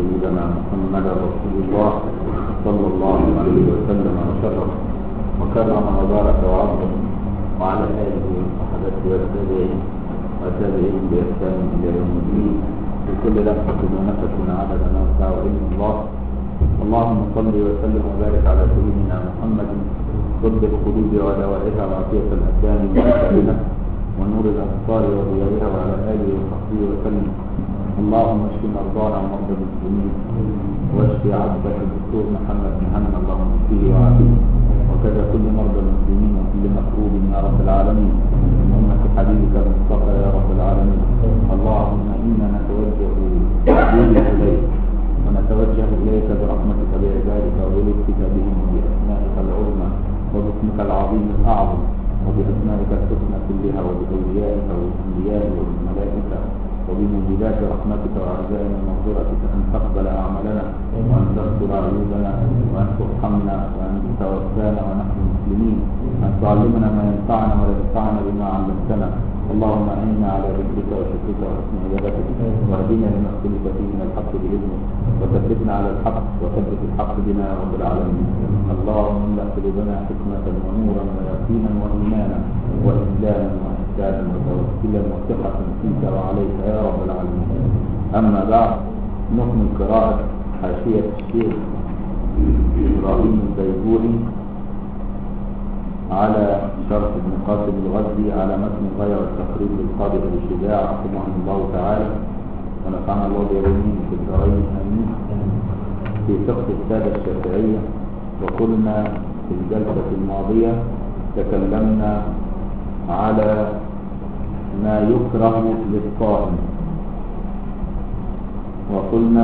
سيدنا محمد رسول الله صلى الله عليه وسلم وشرف وكرم وبارك وعظم وعلى اله وصحبه والتابعين وتابعين باحسان الى يوم الدين في كل لمحه ونفس عدد ما يسع علم الله اللهم صل وسلم وبارك على سيدنا محمد طب القلوب ودوائها وعافيه الابدان والمسائله ونور الابصار وضيائها وعلى اله وصحبه وسلم اللهم اشف مرضانا ومرضى المسلمين واشف عبدك الدكتور محمد مهنا اللهم اشفيه وعافيه وكذا كل مرضى المسلمين وكل مكروب يا رب العالمين من امه حبيبك المصطفى يا رب العالمين اللهم انا نتوجه بنا اليك ونتوجه اليك برحمتك بعبادك وبلطفك بهم وباسمائك العظمى وباسمك العظيم الاعظم وباسمائك الحسنى كلها وباوليائك والانبياء والملائكه وبموجبات رحمتك وعزائم مغفرتك ان تقبل اعمالنا وان تستر عيوبنا وان ترحمنا وان تتوفانا ونحن مسلمين ان تعلمنا ما ينفعنا ولا ينفعنا بما علمتنا اللهم اعنا على ذكرك وشكرك وحسن عبادتك واهدنا لما اختلف فيه من الحق باذنك وثبتنا على الحق وثبت الحق بنا يا رب العالمين اللهم املا قلوبنا حكمه ونورا ويقينا وايمانا واسلاما واحسانا وتوكلا وثقه فيك وعليك يا رب العالمين اما بعد نكمل قراءه حاشيه الشيخ ابراهيم البيجوري على شرح ابن قاسم الغزي على متن غير التقريب للقاضي ابي شجاع رحمه الله تعالى ونفعنا الله بعلمه في الدارين امين في فقه الساده الشافعيه وقلنا في الجلسه الماضيه تكلمنا على ما يكره للصائم وقلنا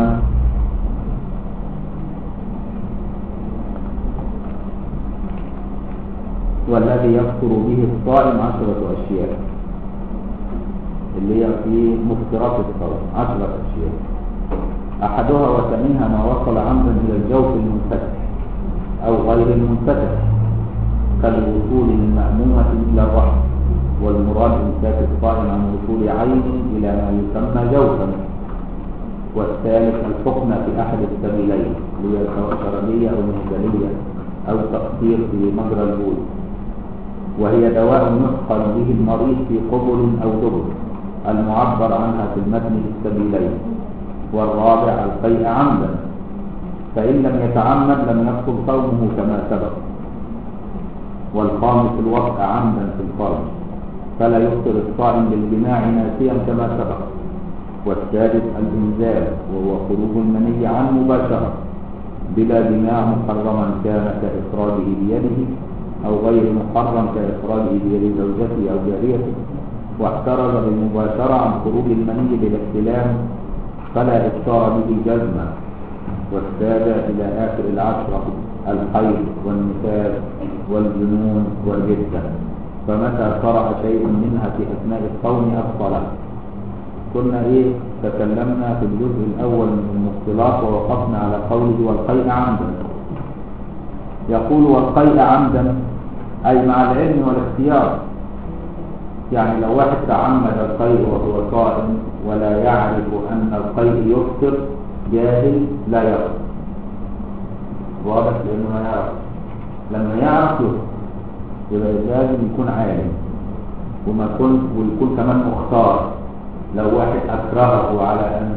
والذي يكثر به الصائم عشرة أشياء اللي هي في مفترات الصوم عشرة أشياء أحدها وثانيها ما وصل عمدا إلى الجوف المنفتح أو غير المنفتح كالوصول المأمومة إلى الرحم والمراد إمساك الصائم عن وصول عين إلى ما يسمى جوفا والثالث الحكم في أحد السبيلين اللي هي سواء شرعية أو مهزلية أو تقصير في مجرى البول وهي دواء يحقن به المريض في قبل أو دبر المعبر عنها في المتن بالسبيلين والرابع القيء عمدا فإن لم يتعمد لم يبطل صومه كما سبق والخامس الوقع عمدا في الفرج فلا يفطر الصائم بالجماع ناسيا كما سبق والسادس الإنزال وهو خروج المني عن مباشرة بلا جماع محرما كان كإفراده بيده أو غير محرم كإفراده بيد زوجته أو جاريته واحترز بالمباشرة عن خروج المني بالاحتلام فلا إفطار به جزما والسابع إلى آخر العشرة الحيض والنفاس والجنون والجدة فمتى قرأ شيء منها في أثناء الصوم أبطله كنا إيه تكلمنا في الجزء الأول من المختلاط ووقفنا على قوله والقيء عمدا يقول والقيء عمدا أي مع العلم والاختيار يعني لو واحد تعمد القيء وهو صائم ولا يعرف أن القيء يفطر جاهل لا يفطر واضح لأنه ما يعرف لما يعرف يفطر يبقى لازم يكون عالم وما يكون ويكون كمان مختار لو واحد أكرهه على أن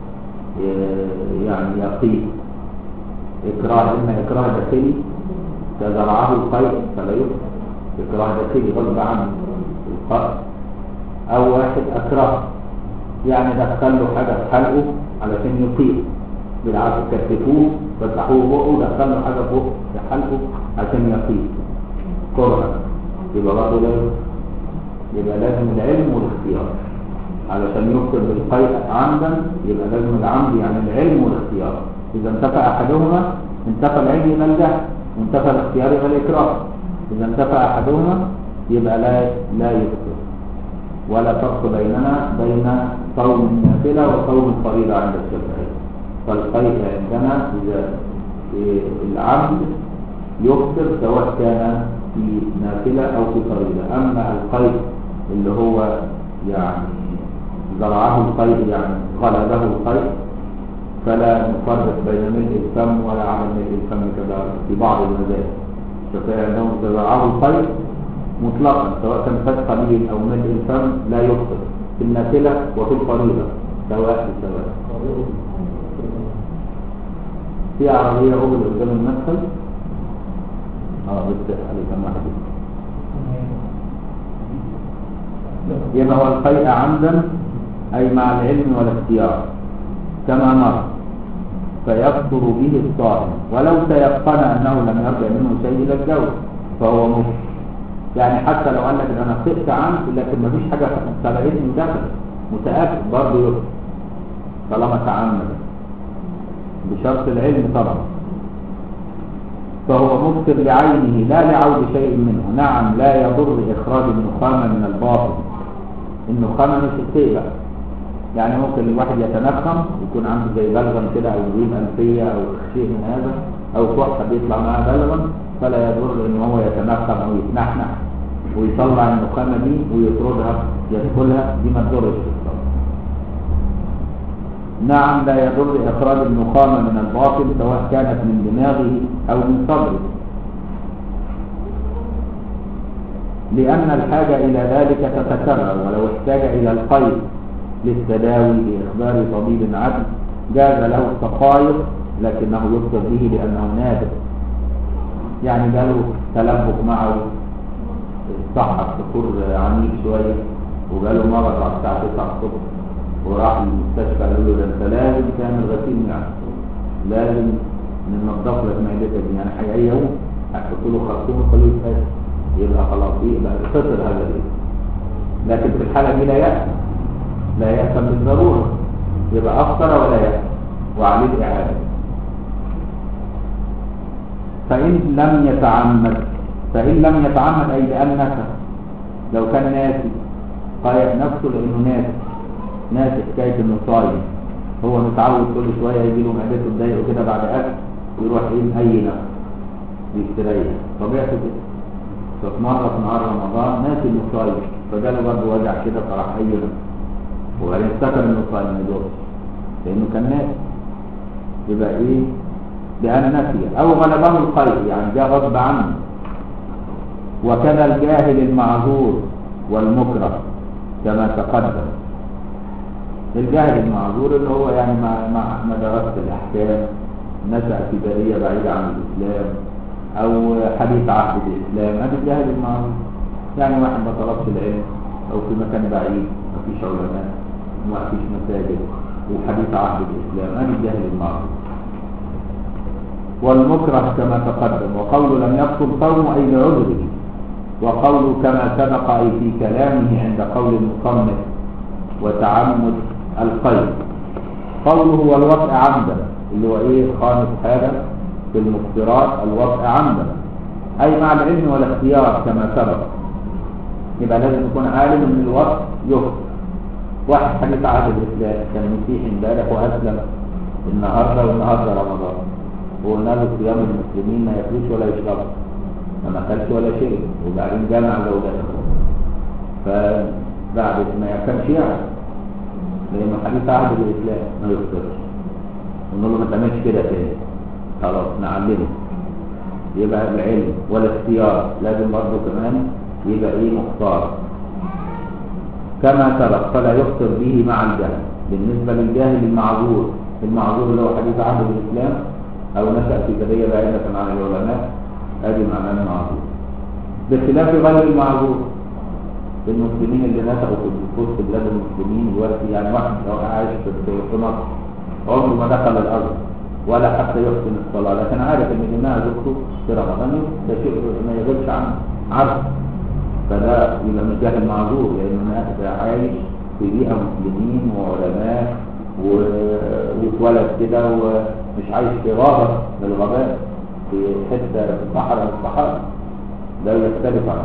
يعني يقيه إكراه إما إكراه داخلي تزرعه القيء فلا يفطر إكراه داخلي غصب عنه القرض أو واحد أكره يعني دخل له حاجة في حلقه علشان يطيق بالعكس كتفوه فتحوه بقه دخل له حاجة فوق في حلقه عشان يطيق كرها يبقى برضه لازم يبقى لازم العلم والاختيار علشان يفطر بالقيء عمدا يبقى لازم العمد يعني العلم والاختيار إذا انتفى أحدهما انتفى العلم إلى الجهل وانتفى الاختيار إلى الإكراه إذا انتفى أحدهما يبقى لا لا يفطر ولا فرق بيننا بين صوم النافلة وصوم الفريضة عند الشافعية فالقيء عندنا إذا العبد يفطر سواء كان في نافلة أو في فريضة أما القيء اللي هو يعني زرعه القيء يعني غلبه القيء فلا نفرق بين ملء الفم ولا عدم ملء الفم كذا في بعض المذاهب الشافعية عندهم تبعه الخير مطلقا سواء كان فتح قليل او ملء الفم لا يفطر في النافلة وفي الفريضة سواء بسواء في عربية أول قدام المدخل اه بس عليه كم واحد يبقى هو القيء عمدا أي مع العلم والاختيار كما مر فيكثر به الصائم ولو تيقن أنه لم يرجع منه شيء إلى الجو فهو مفطر يعني حتى لو قال لك أنا خطئت عنه لكن مفيش حاجة سبقتني ودخل متأكد برضه يفطر طالما تعمد بشرط العلم طبعا فهو مفطر لعينه لا لعود شيء منه نعم لا يضر إخراج النخامة من الباطن النخامة مش الشيء بقى يعني ممكن الواحد يتنخم يكون عنده زي بلغم كده أو جيب أنفية أو شيء من هذا أو كحة بيطلع معاه بلغم فلا يضر إن هو يتنخم أو يتنحنح ويطلع النخامة دي ويطردها يدخلها دي ما تضرش نعم لا يضر إخراج النخامة من الباطن سواء كانت من دماغه أو من صدره لأن الحاجة إلى ذلك تتكرر ولو احتاج إلى القيد للتداوي بإخبار طبيب عدل جاز له التقايض لكنه يفطر به لأنه نادر يعني جاله تلبك معه صح السكر عنيف شوية وجاله مرض على الساعة 9 الصبح وراح المستشفى قالوا له ده انت لازم تعمل غسيل معده لازم ننضف لك معدتك دي يعني هيعيقوه هتحط له خرطوم وخليه يتقاس يبقى خلاص يبقى خسر هذا الاسم لكن في الحالة دي لا يأثم لا يأثم بالضرورة يبقى أفطر ولا يأثم وعليه الإعادة فإن لم يتعمد فإن لم يتعمد أي بأن نسى لو كان ناسي قايع نفسه لأنه ناسي ناسي حكاية إنه صايم هو متعود كل شوية يجي له معدته تضايقه كده بعد أكل ويروح إيه أي نفسه يستريح طبيعته كده ففي مرة في نهار رمضان ناسي إنه صايم فجاله برضه وجع كده فراح أي نفسه وبعدين افتكر إنه صايم ما يدورش لأنه كان ناسي يبقى إيه بأن نسي أو غلبه القلب يعني جاء غصب عنه وكذا الجاهل المعذور والمكره كما تقدم الجاهل المعذور اللي هو يعني ما ما ما درس الاحكام نشا في بريه بعيده عن الاسلام او حديث عهد الاسلام هذا الجاهل المعذور يعني واحد ما طلبش العلم او في مكان بعيد ما فيش علماء ما فيش مساجد وحديث عهد الاسلام هذا الجاهل المعذور والمكره كما تقدم وقول لم يبطل صوم اي لعذره وقول كما سبق أي في كلامه عند قول المصنف وتعمد القيد قوله هو الوطء عمدا اللي هو ايه خامس حاجة في المفترات الوطء عمدا أي مع العلم والاختيار كما سبق يبقى لازم يكون عالم ان الوطء يخطئ واحد حديث عهد الإسلام كان مسيحي امبارح وأسلم النهارده والنهارده رمضان وقلنا له صيام المسلمين ما ياكلوش ولا يشربوا ما اكلش ولا شيء وبعدين جمع زوجته فبعد ما كانش يعرف لانه حديث عهد الاسلام ما يفطرش ونقول له ما تعملش كده تاني خلاص نعلمه يبقى العلم والاختيار لازم برضه كمان يبقى ايه مختار كما سبق فلا يفطر به مع الجهل بالنسبه للجاهل المعذور المعذور اللي هو حديث عهد الاسلام او نشا في بديه بعيده عن العلماء ادي معناه المعذور بخلاف غير المعذور المسلمين اللي نشأوا في وسط بلاد المسلمين دلوقتي يعني واحد لو عايش في مصر عمره ما دخل الارض ولا حتى يحسن الصلاه لكن عارف ان جماعه زوجته في رمضان ده شيء ما يغيبش عنه عارف فده يبقى من جهل معذور لانه عايش في بيئه مسلمين وعلماء واتولد كده ومش عايش في غابه من الغابات في حتة في الصحراء الصحراء لا يختلف عنه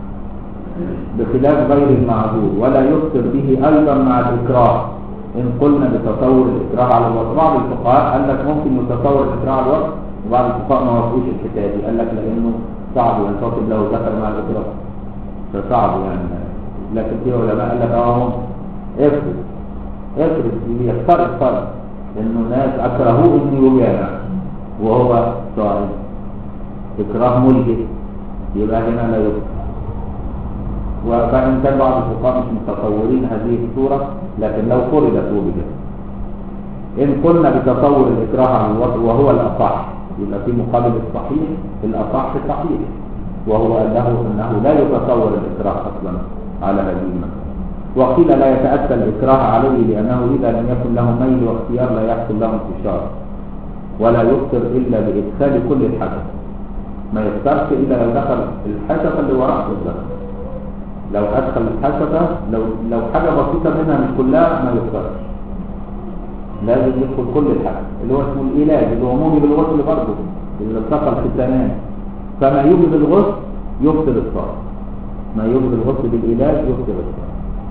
بخلاف غير المعذور ولا يفطر به أيضا مع الإكراه إن قلنا بتصور الإكراه على الوقت بعض الفقهاء قال لك ممكن يتصور الإكراه على الوقت وبعض الفقهاء ما وافقوش الحكاية دي قال لك لأنه صعب ينتصب له ذكر مع الإكراه فصعب يعني لكن في علماء قال لك اه افرض افرض يختار فرض انه ناس اكرهوه انه يجامع وهو صائم اكراه ملجئ يبقى هنا لا يكره وفإن كان بعض الفقهاء مش متصورين هذه الصورة لكن لو فرضت وجدت إن قلنا بتصور الإكراه عن الوضع وهو الأصح يبقى في مقابل الصحيح الأصح صحيح وهو أنه أنه لا يتصور الإكراه أصلا على هذه المسألة وقيل لا يتأتى الإكراه عليه لأنه إذا لم يكن له ميل واختيار لا يحصل له انتشار ولا يفطر إلا بإدخال كل الحدث ما يفطرش إلا لو دخل الحشفة اللي وراء بالظبط لو أدخل الحشفة لو لو حاجة بسيطة منها مش كلها ما يفطرش لازم يدخل كل الحدث اللي هو اسمه العلاج اللي هو موجب الغسل برضه اللي اتفق في الثمان فما يوجب الغسل يفطر الصائم ما يوجب الغسل بالعلاج يفطر الصائم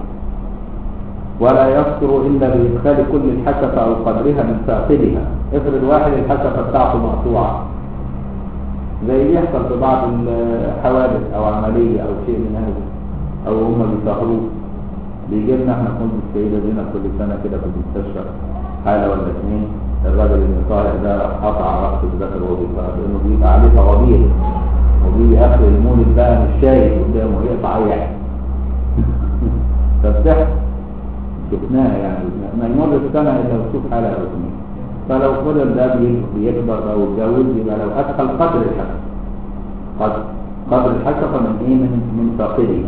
ولا يفطر إلا بإدخال كل الحشفة أو قدرها من ساقلها افرض واحد الحشفة بتاعته مقطوعة زي بيحصل في بعض الحوادث أو عملية أو شيء من هذا أو هم بيسهروه بيجي لنا احنا كنا السيدة زينة كل سنة كده في المستشفى حالة ولا اثنين الراجل اللي طالع ده راح قطع رأسه بذكر وهو بيطلع لأنه بيبقى عليه طوابير وبيجي آخر المولد بقى مش شايف قدامه يقطع أي حاجة فبتحصل شفناها يعني ما يمر السنة إلا وتشوف حالة أو اثنين فلو فضل ده بيكبر أو يتجوز يبقى لو أدخل قدر الحسن قدر قدر الحشفة من إيه من من ساقلها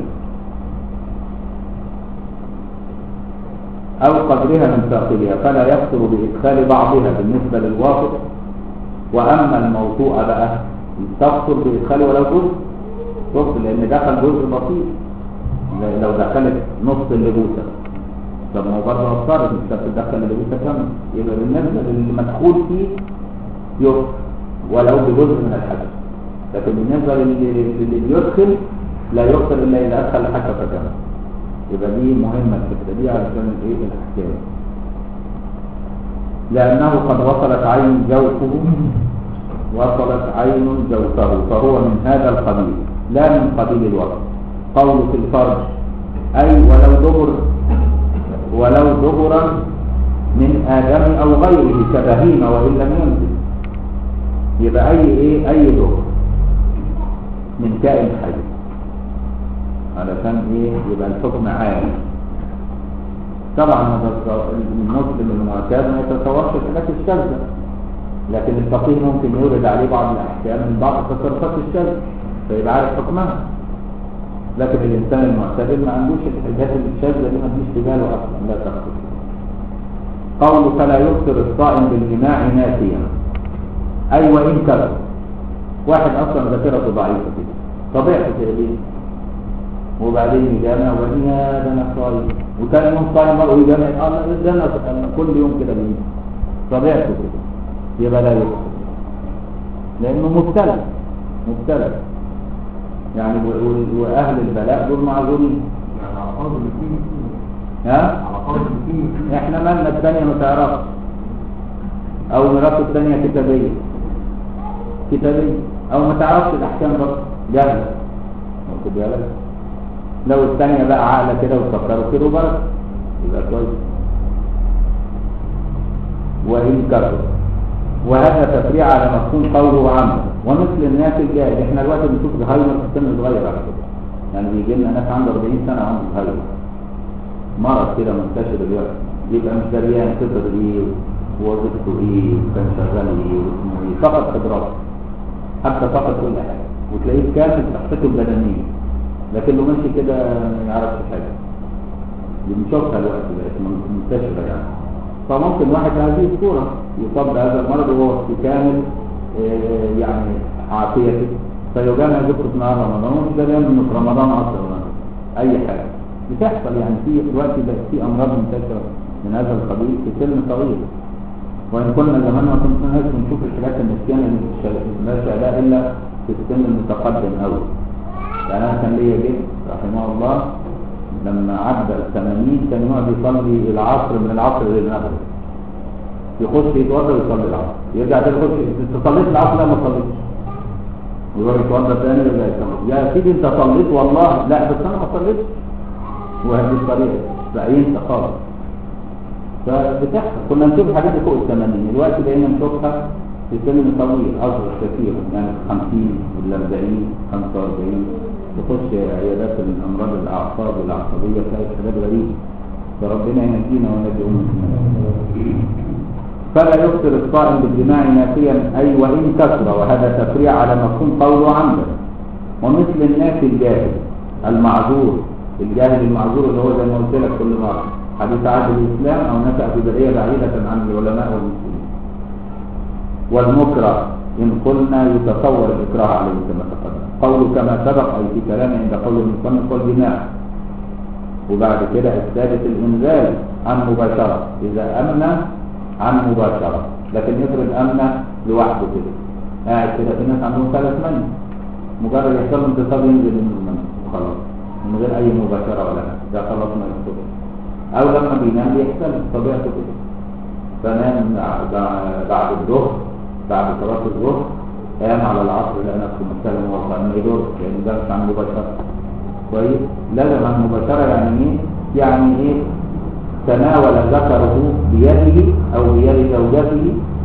أو قدرها من ساقلها فلا يخطر بإدخال بعضها بالنسبة للواقع وأما الموضوع بقى تخطر بإدخال ولو جزء تخطر لأن دخل جزء بسيط لو دخلت نص اللبوسة طب ما هو برضه اضطرت انت بتدخل اللبوسة كامل يبقى بالنسبة للمدخول فيه يخطر ولو بجزء من الحدث لكن بالنسبة للي بيدخل لا يخطر إلا إذا أدخل الحشفة كامل يبقى دي مهمة الفكرة دي علشان ايه الاحكام لأنه قد وصلت عين جوفه وصلت عين جوفه فهو من هذا القبيل لا من قبيل الوقت قول في الفرج أي ولو دبر ولو دبرا من آدم أو غيره كبهيمة وإن لم ينزل يبقى أي إيه أي دبر من كائن حي علشان ايه يبقى الحكم عام طبعا المسلم المعتاد ما يتصورش الحاجات الشاذة لكن الفقيه ممكن يورد عليه بعض الاحكام من بعض التصرفات الشاذة فيبقى عارف حكمها لكن الانسان المعتدل ما عندوش الحاجات الشاذة دي ما تجيش في باله اصلا لا تخطر قول فلا يفطر الصائم بالجماع ناسيا اي وان كذب واحد اصلا ذاكرته ضعيفه كده طبيعته كده ليه وبعدين يجامع وبعدين يا ده انا صايم وكان يوم صايم مره يجامع اه ده انا كل يوم كده بيجي طبيعته كده يبقى لا يكفر لانه مبتلى مبتلى يعني واهل البلاء دول معذورين يعني على فرض الاثنين ها على فرض الاثنين احنا مالنا الثانيه ما تعرفش او ميراث الثانيه كتابيه كتابيه او ما تعرفش الاحكام بس جاهزه واخد بالك لو الثانية بقى عقلة كده وفكروا كده برضه يبقى كويس وإن كفر وهذا تفريع على مفهوم قوله عامة ومثل الناس الجاهل احنا دلوقتي بنشوف الهايمر في السن صغير على فكرة يعني بيجي لنا ناس عنده 40 سنة عنده الهايمر مرض كده منتشر دلوقتي يبقى مش دريان فطر ايه ووظيفته ايه وكان شغال ايه واسمه ايه فقط خبرات حتى فقط كل حاجة وتلاقيه كامل صحته البدنية لكن لو ماشي كده ما يعرفش حاجه بنشوفها دلوقتي بقت منتشره يعني فممكن واحد هذه الصوره يصاب بهذا المرض وهو في كامل آه، يعني عافيته فيجامع ذكر في نهار رمضان ومش دريان انه في رمضان اصلا اي حاجه بتحصل يعني في دلوقتي بقت في امراض منتشره من هذا القبيل في سن طويل وان كنا زمان ما كناش بنشوف الحاجات النسيان اللي لا شهداء الا في السن المتقدم قوي يعني انا كان ليا جد رحمه الله لما عدى ال 80 كان يقعد يصلي العصر من العصر للمغرب يخش يتوضا ويصلي العصر يرجع تاني يخش انت صليت العصر لا ما صليتش ويروح يتوضا تاني يرجع يصلي يا سيدي انت صليت والله لا بس انا ما صليتش وهذه الطريقه فينسى خالص فبتحصل كنا نشوف حاجات فوق ال 80 دلوقتي بقينا نشوفها في سن طويل اصغر كثير يعني 50 ولا 40 45 تخش عيادات الامراض الاعصاب والعصبيه تلاقي حاجات غريبه فربنا ينجينا وينجي امتنا فلا يفطر الصائم بالجماع نافيا اي وان كثر وهذا تفريع على مفهوم قوله عمدا ومثل الناس الجاهل المعذور الجاهل المعذور اللي هو زي ما قلت لك كل مره حديث عهد الاسلام او نشا في بريه بعيده عن العلماء والمسلمين والمكره ان قلنا يتصور الاكراه عليه كما تقدم قول كما سبق اي في كلام عند قول المصنف والجماع وبعد كده الثالث الانزال عن مباشره اذا امن عن مباشره لكن يفرض امن لوحده كده قاعد كده في ناس عندهم ثلاث من مجرد يحصل له انتصاب ينزل منه المني وخلاص من غير اي مباشره ولا حاجه ده خلاص ما يحصل او لما بينام بيحصل طبيعته كده فنام بعد الظهر بعد صلاه الظهر قام على العصر لقى نفسه مثلا وقع ما يدور لان ده مش عن مباشره كويس لازم عن مباشره يعني ايه يعني ايه تناول ذكره بيده او بيد زوجته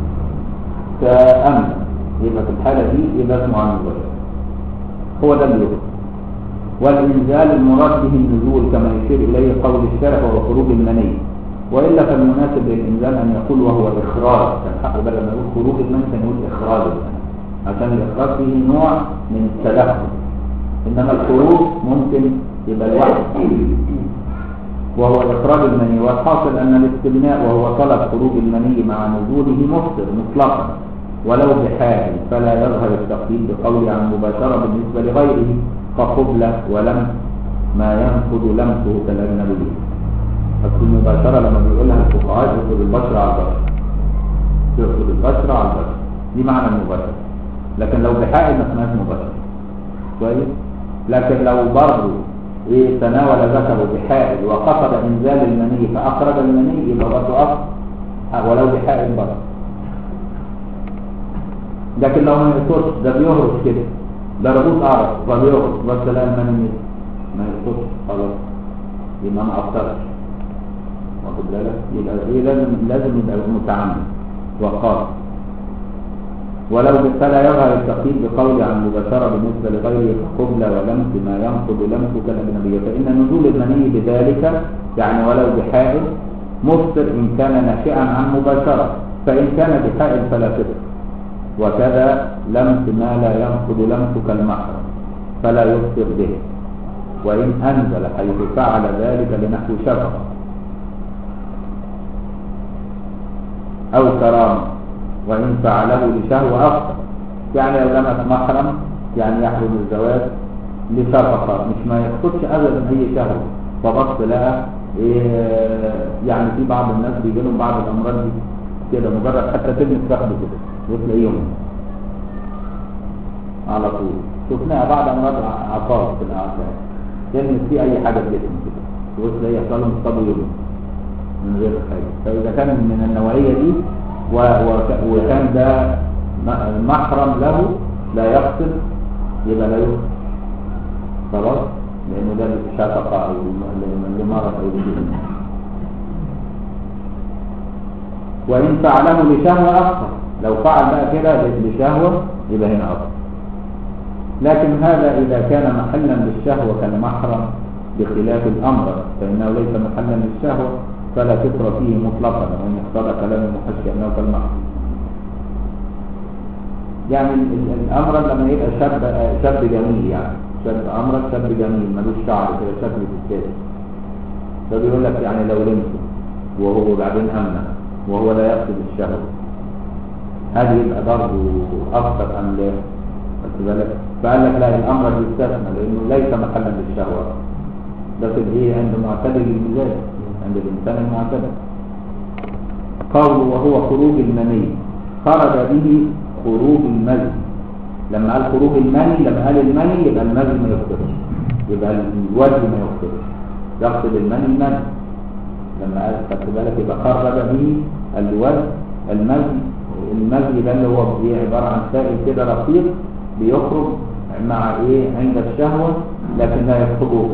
كأمن يبقى في الحالة دي يبقى اسمه عن مباشرة هو ده اللي يقصد والإنزال المراد به النزول كما يشير إليه قول الشارع وهو خروج المني وإلا فالمناسب للإنزال أن يقول وهو إخراج كان حقه بدل ما يقول خروج المني كان يقول إخراج المني عشان الإخراج فيه نوع من التدخل إنما الخروج ممكن يبقى لوحده وهو إخراج المني والحاصل أن الاستبناء وهو طلب خروج المني مع نزوله مفطر مطلقا ولو بحال فلا يظهر التقييد بقول عن مباشرة بالنسبة لغيره كقبلة ولم ما ينقض لمسه كالأجنبي بس المباشرة لما بيقولها الفقهاء يقصد البشرة على البشرة يقصد البشرة على البشرة دي معنى المباشرة لكن لو بحائل ما اسمهاش مباشرة كويس لكن لو برضه ايه تناول ذكره بحائل وقصد انزال المني فاخرج المني يبقى برضه اصل ولو بحائل برضه لكن لو ما يقصدش ده بيهرش كده ده ربوط اعرف فبيهرش بس لا المني ما يقصدش خلاص يبقى ما افطرش واخد بالك يبقى ايه لازم لازم يبقى متعمد وقاصد ولو فلا يظهر التقييد بقول عن مباشرة بالنسبة لغيره كقبلة ولمس ما ينقض لمسه كالأجنبية فإن نزول المني بذلك يعني ولو بحائل مفطر إن كان ناشئا عن مباشرة فإن كان بحائل فلا فطر وكذا لمس ما لا ينقض لمسه كالمحرم فلا يفطر به وإن أنزل حيث فعل ذلك لنحو شفقة أو كرامة وإن فعله لشهوة أكثر يعني لو لمس محرم يعني يحرم الزواج لشفقة مش ما يقصدش أبدا أي شهوة فبص لقى إيه يعني في بعض الناس بيجي لهم بعض الأمراض دي كده مجرد حتى تلمس فخده كده وتلاقيهم على طول شفناها بعض أمراض عقار في الأعصاب تلمس فيه أي حاجة في جسمه كده وتلاقيه يحصل لهم صدى يوم من غير حاجة فإذا كان من النوعية دي وكان ده محرم له لا يقصد يبقى لا يقصد خلاص لانه ده شفقه او لمرض او لجنون وان فعله لشهوه اكثر لو فعل بقى كده لشهوه يبقى هنا اكثر لكن هذا اذا كان محلا للشهوه كالمحرم بخلاف الامر فانه ليس محلا للشهوه فلا فطر فيه مطلقا وان اقتضى كلام المحشي انه كالمحرم يعني الامر لما يبقى شاب شاب جميل يعني شاب امر شاب جميل ملوش شعر كده شكله في الكاس فبيقول لك يعني لو لمسه وهو بعدين امنه وهو لا يقصد الشهوه هذه يبقى برضه اكثر ام لا خدت بالك فقال لك لا الامر يستثنى لانه ليس محلا للشهوه ده في الايه عند معتدل المزاج عند الإنسان المعتدل قول وهو خروج المني خرج به خروج المزي لما قال خروج المني لما قال المني يبقى المزي ما يخطرش يبقى الوجه ما يخطرش يقصد المني المني لما قال خدت بالك يبقى خرج به الوجه المزي المزي ده اللي هو ايه عباره عن سائل كده رقيق بيخرج مع ايه عند الشهوه لكن لا يخطبه خطور يبقى ده غير المني ده لو خرج ما يفطرش خلاص.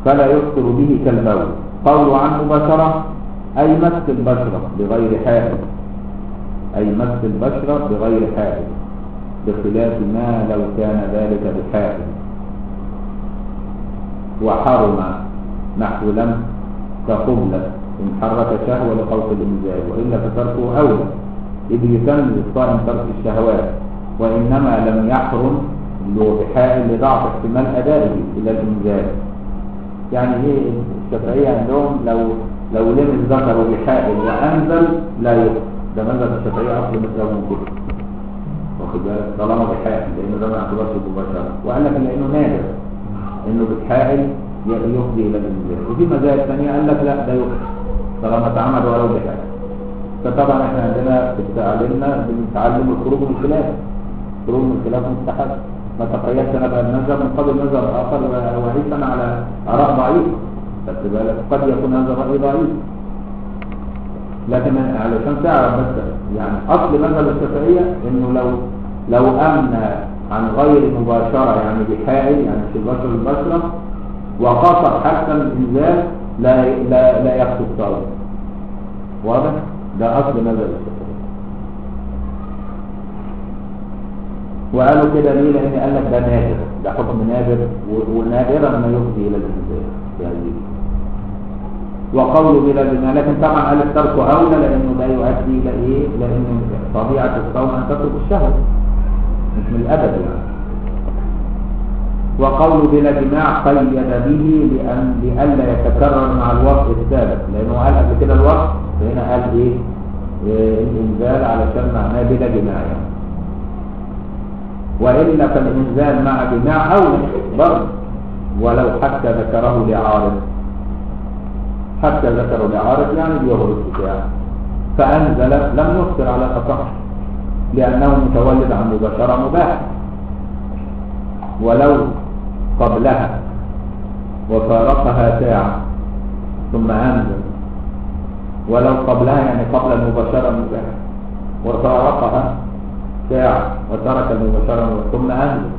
فلا يفطر به كالبول قول عن مباشرة أي مس البشرة بغير حائل أي مس البشرة بغير حائل بخلاف ما لو كان ذلك بحائل وحرم نحو لم كقبلة إن حرك شهوة لخوف الإنزال وإلا فتركه أولى إذ يسمى الصائم ترك الشهوات وإنما لم يحرم اللي هو بحائل لضعف احتمال أدائه إلى الإنزال يعني إيه الشافعية عندهم لو لو لمس ذكره بحائل وأنزل لا يفطر ده مذهب الشافعية أصل مثله من كتب واخد بالك طالما بحائل لأنه ده ما يعتبرش مباشرة وقال لك لأنه نادر إنه بحائل يفضي إلى الإنزال وفي مذاهب ثانية قال لك لا ده يفطر طالما تعمد ولو بحائل فطبعا احنا عندنا في تعليمنا بنتعلم الخروج من الخلاف الخروج من الخلاف مستحب ما تقيدت انا بقى المذهب من قبل مذهب اخر وعيش انا على اراء ضعيفه خدت بالك قد يكون هذا الراي ضعيف لكن علشان تعرف بس يعني اصل مذهب الشافعيه انه لو لو امن عن غير مباشره يعني بحائل يعني في البشر البشره وقصر حتى الانزال لا لا لا يخطو الصلاه واضح ده اصل مذهب الشافعيه وقالوا كده ليه لان قال لك ده نادر ده حكم نادر ونادرا ما يفضي الى الانزال يعني وقول بلا بما لكن طبعا قال الترك اولى لانه لا يؤدي الى ايه لان طبيعه الصوم ان تترك الشهوه مش من الابد يعني وقول بلا جماع قيد به لان لئلا يتكرر مع الوقت الثابت لانه قال قبل كده الوقت هنا قال ايه, إيه الانزال علشان معناه بلا جماع يعني والا فالانزال مع جماع اولى برضه ولو حتى ذكره لعارض حتى ذكروا لعارض يعني بيهر الشفاع فأنزل لم يفطر على الأصح لأنه متولد عن مباشرة مباح ولو قبلها وفارقها ساعة ثم أنزل ولو قبلها يعني قبل المباشرة مباح وفارقها ساعة وترك المباشرة مباح ثم أنزل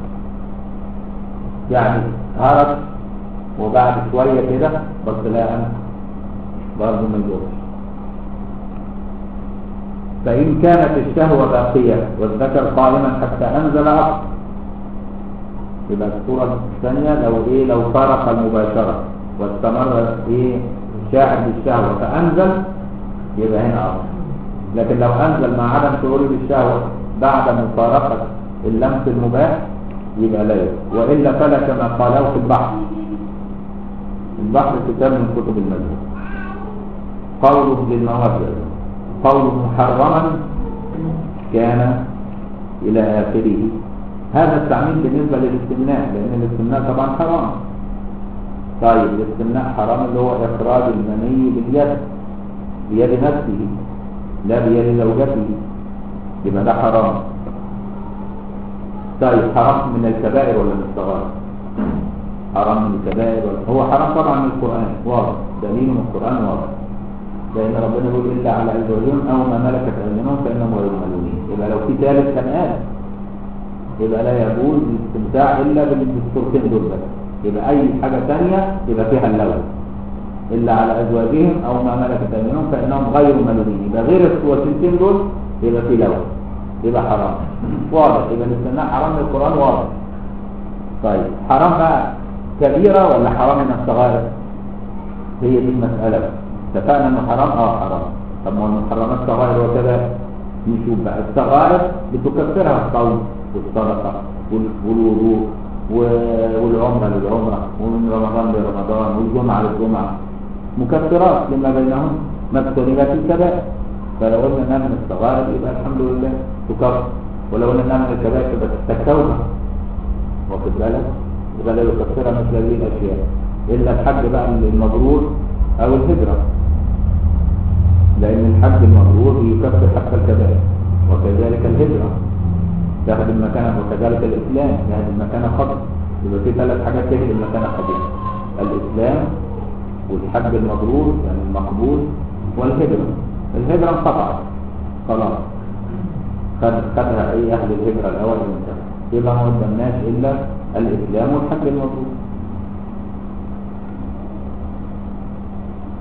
يعني هرب وبعد شوية كده بس لا أنزل برضه ما يجوز فإن كانت الشهوة باقية والذكر قائما حتى أنزل أصل يبقى الصورة الثانية لو إيه لو فارق المباشرة واستمر إيه شاعر بالشهوة فأنزل يبقى هنا أصل لكن لو أنزل مع عدم شعوره بالشهوة بعد مفارقة اللمس المباح يبقى لا يجوز وإلا فلا كما قالوا في البحر البحر كتاب من كتب المذهب قوله للمواد قوله محرما كان إلى آخره هذا التعميم بالنسبة للاستمناء لأن الاستمناء طبعا حرام طيب الاستمناء حرام اللي هو إخراج المني باليد بيد نفسه لا بيد زوجته يبقى ده حرام طيب حرام من الكبائر ولا من الصغائر حرام من الكبائر ولا هو حرام طبعا من القرآن واضح دليل من القرآن واضح لأن ربنا يقول إلا على أزواجهم أو ما ملكت أيمانهم فإنهم غير ملومين يبقى لو في ثالث كان قال يبقى لا يجوز الاستمتاع إلا بالصورتين دول بس يبقى أي حاجة ثانية يبقى فيها اللغو إلا على أزواجهم أو ما ملكت أيمانهم فإنهم غير ملومين يبقى غير الصورتين دول يبقى في لغو يبقى حرام واضح يبقى الاستمتاع حرام من القرآن واضح طيب حرام بقى كبيرة ولا حرام من الصغائر هي دي المسألة بقى اتفقنا انه حرام اه حرام طب ما المحرمات صغائر وكذا نشوف بقى الصغائر بتكفرها الصوم والصدقه والوضوء والعمره للعمره ومن رمضان لرمضان والجمعه للجمعه مكفرات لما بينهم ما اجتنبت الكبائر فلو قلنا انها من الصغائر يبقى الحمد لله تكفر ولو قلنا انها من الكبائر تبقى تستكتوها واخد بالك يبقى لا يكفرها مثل هذه الاشياء الا الحج بقى المبرور او الهجره لأن الحج المبرور يكفر حتى الكبائر وكذلك الهجرة تهدم مكانه وكذلك الإسلام يهدم مكانه خطر يبقى في ثلاث حاجات تهدم مكانه خطير الإسلام والحج المبرور يعني المقبول والهجرة الهجرة انقطعت خلاص خد خدها أي أهل الهجرة الأول وانتهى يبقى ما قدمناش إلا الإسلام والحج المبرور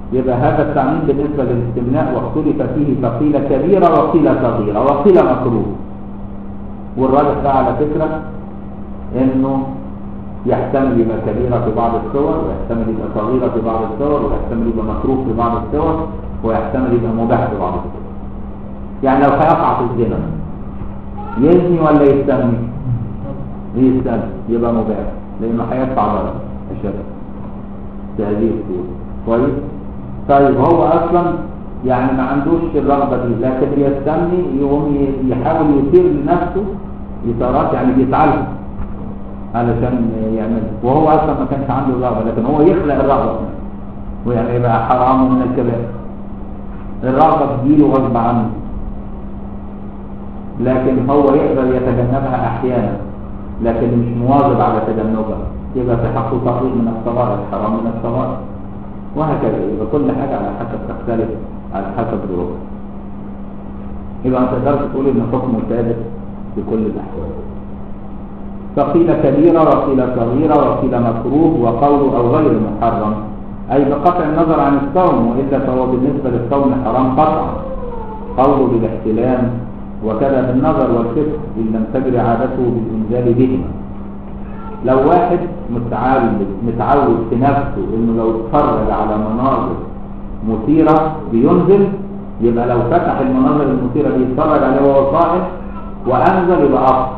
يبقى هذا التعميم بالنسبة للاستمناء واختلف فيه فقيل كبيرة وقيل صغيرة وقيل مكروه والراجح ده على فكرة انه يحتمل يبقى كبيرة في بعض الصور ويحتمل يبقى صغيرة في بعض الصور ويحتمل يبقى مكروه في بعض الصور ويحتمل يبقى مباح في بعض الصور يعني لو هيقع في الزنا يزني ولا يستمني يستمني يبقى مباح لانه هيدفع ضرر الشرع في هذه الصورة كويس طيب هو اصلا يعني ما عندوش الرغبة دي لكن يستمني يقوم يحاول يثير لنفسه إثارات يعني بيتعلم علشان يعمل وهو اصلا ما كانش عنده الرغبة لكن هو يخلق الرغبة ويعني يبقى حرام من الكبائر الرغبة تجيله غصب عنه لكن هو يقدر يتجنبها احيانا لكن مش مواظب على تجنبها يبقى في حقه تقليد من الصغائر حرام من الصغائر وهكذا يبقى كل حاجة على حسب تختلف على حسب ظروفها يبقى ما تقدرش تقول ان حكمه ثابت في كل الاحوال فقيل كبيرة وقيل صغيرة وقيل مكروه وقول او غير محرم اي بقطع النظر عن الصوم والا فهو بالنسبة للصوم حرام قطعا قوله بالاحتلام وكذا بالنظر والفكر ان لم تجري عادته بالانزال بهما لو واحد متعود متعود في نفسه انه لو اتفرج على مناظر مثيرة بينزل يبقى لو فتح المناظر المثيرة دي يتفرج عليها وهو صاحب وانزل يبقى افضل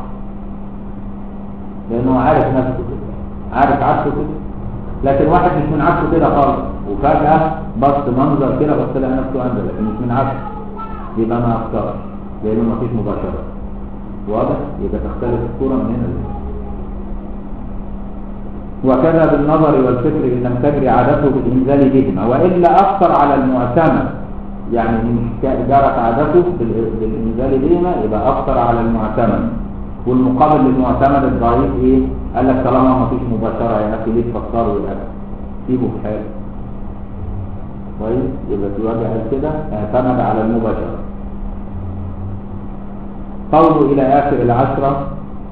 لانه عارف نفسه كده عارف عكسه كده لكن واحد مش من عكسه كده خالص وفجأة بص منظر كده بص لقى نفسه انزل لكن مش من عكسه يبقى ما اختارش لانه ما فيش مباشرة واضح يبقى تختلف الصورة من هنا لهنا وكذا بالنظر والفكر إن لم تجري عادته بالإنزال بهما وإلا أكثر على المعتمد يعني إن جرت عادته بالإنزال بهما يبقى أكثر على المعتمد والمقابل للمعتمد الضعيف إيه؟ قال لك طالما ما فيش مباشرة يا أخي ليه تفكروا الأكل سيبه في حاله كويس يبقى في وجه قال كده اعتمد على المباشرة قوله إلى آخر العشرة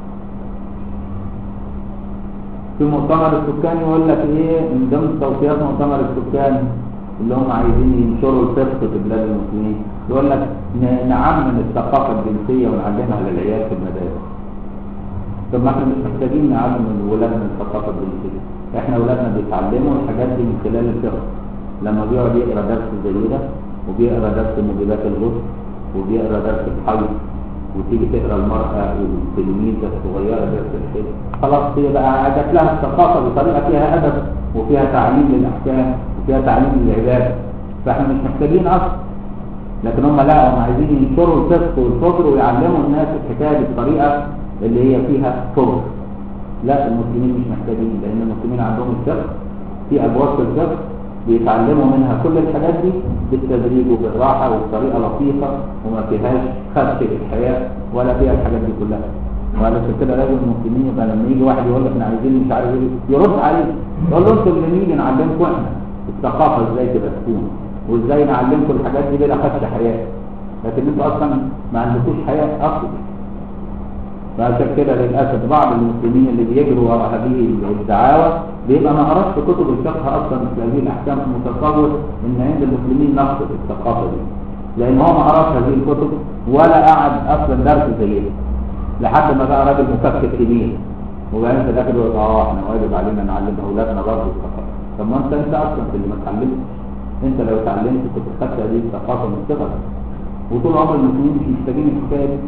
في مؤتمر السكان يقول لك ايه من ضمن توصيات مؤتمر السكان اللي هم عايزين ينشروا الفقه في بلاد المسلمين يقول لك نعمم الثقافه الجنسيه ونعلمها للعيال في المدارس طب ما احنا مش محتاجين نعلم ولادنا الثقافه الجنسيه احنا ولادنا بيتعلموا الحاجات دي من خلال الفقه لما بيقعد يقرا درس زي ده وبيقرا درس موجبات الغسل وبيقرا درس الحيض وتيجي تقرا المرأة التلميذة الصغيرة درس الحج خلاص هي بقى جات لها الثقافة بطريقة فيها أدب وفيها تعليم للأحكام وفيها تعليم للعبادة فاحنا مش محتاجين أصلا لكن هم لا هم عايزين ينشروا الفقه والفجر ويعلموا الناس الحكاية بالطريقة اللي هي فيها فجر لا المسلمين مش محتاجين لأن المسلمين عندهم الفقه في أبواب في الفقه بيتعلموا منها كل الحاجات دي بالتدريج وبالراحة وبطريقة لطيفة وما فيهاش خدش في الحياة ولا فيها الحاجات دي كلها وعلشان كده لازم المسلمين يبقى لما يجي واحد يقول لك احنا عايزين مش عارف ايه يرد عليه يقول له انتوا اللي نيجي نعلمكم احنا الثقافة ازاي تبقى تكون وازاي نعلمكم الحاجات دي بلا خدش حياة لكن انتوا اصلا ما عندكوش حياة اصلا فعشان كده للاسف بعض المسلمين اللي بيجروا وراء هذه الدعاوى بيبقى ما قراش في كتب الفقه اصلا في هذه الاحكام متصور ان عند المسلمين نقص في الثقافه دي لان هو ما قراش هذه الكتب ولا قعد اصلا درس زيها لحد ما بقى راجل مفكر كبير وبعدين في الاخر يقول اه احنا واجب علينا نعلم اولادنا برضه الثقافه طب ما انت انت اصلا في اللي ما اتعلمتش انت لو اتعلمت كنت خدت هذه الثقافه من صغرك وطول عمر المسلمين مش محتاجين الحكايه دي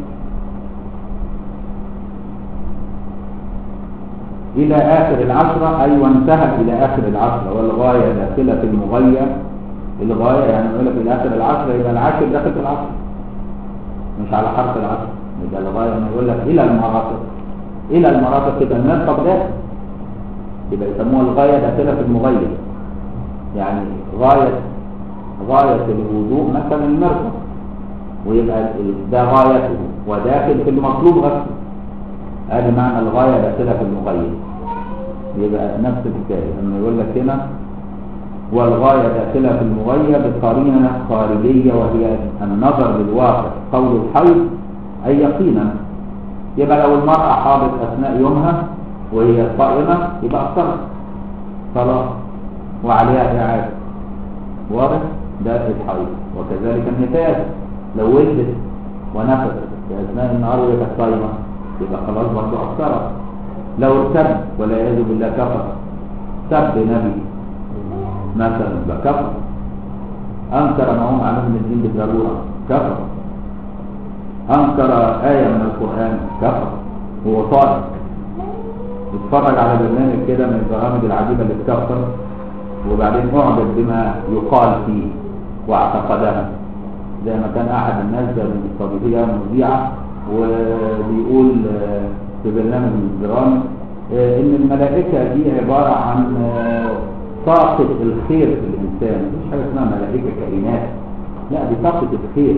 إلى آخر العشرة أي وانتهت إلى آخر العشرة والغاية داخلة في المغية الغاية يعني يقول لك إلى آخر العشرة يبقى العاشر داخل في العشرة مش على حرف العشرة يبقى الغاية ما يقول لك إلى المرافق إلى المرافق يبقى المرفق داخل يبقى يسموها الغاية داخلة في المغية يعني غاية غاية الوضوء مثلا المرفق ويبقى ده غايته وداخل في المطلوب غسله هذا معنى الغاية داخلة في المغير يبقى نفس الحكاية لما يقول لك هنا والغاية داخلة في المغير بقرينة خارجية وهي النظر للواقع قول الحيض أي يقينا يبقى لو المرأة حاضت أثناء يومها وهي صائمة يبقى أفطرت خلاص وعليها إعادة واضح ده الحيض وكذلك النفاس لو ولدت ونفست في اثناء النهار وهي كانت صايمه يبقى خلاص برضه افطرت لو ارتد والعياذ بالله كفر سب نبي مثلا يبقى كفر انكر ما هم عليه من الدين بالضروره كفر انكر ايه من القران كفر هو صادق اتفرج على برنامج كده من البرامج العجيبه اللي بتكفر وبعدين اعجب بما يقال فيه واعتقدها زي ما كان احد الناس ده من الصديقيه مذيعه وبيقول آه، في برنامج من البرامج آه، ان الملائكه دي عباره عن آه، طاقه الخير في الانسان مش حاجه اسمها ملائكه كائنات لا دي طاقه الخير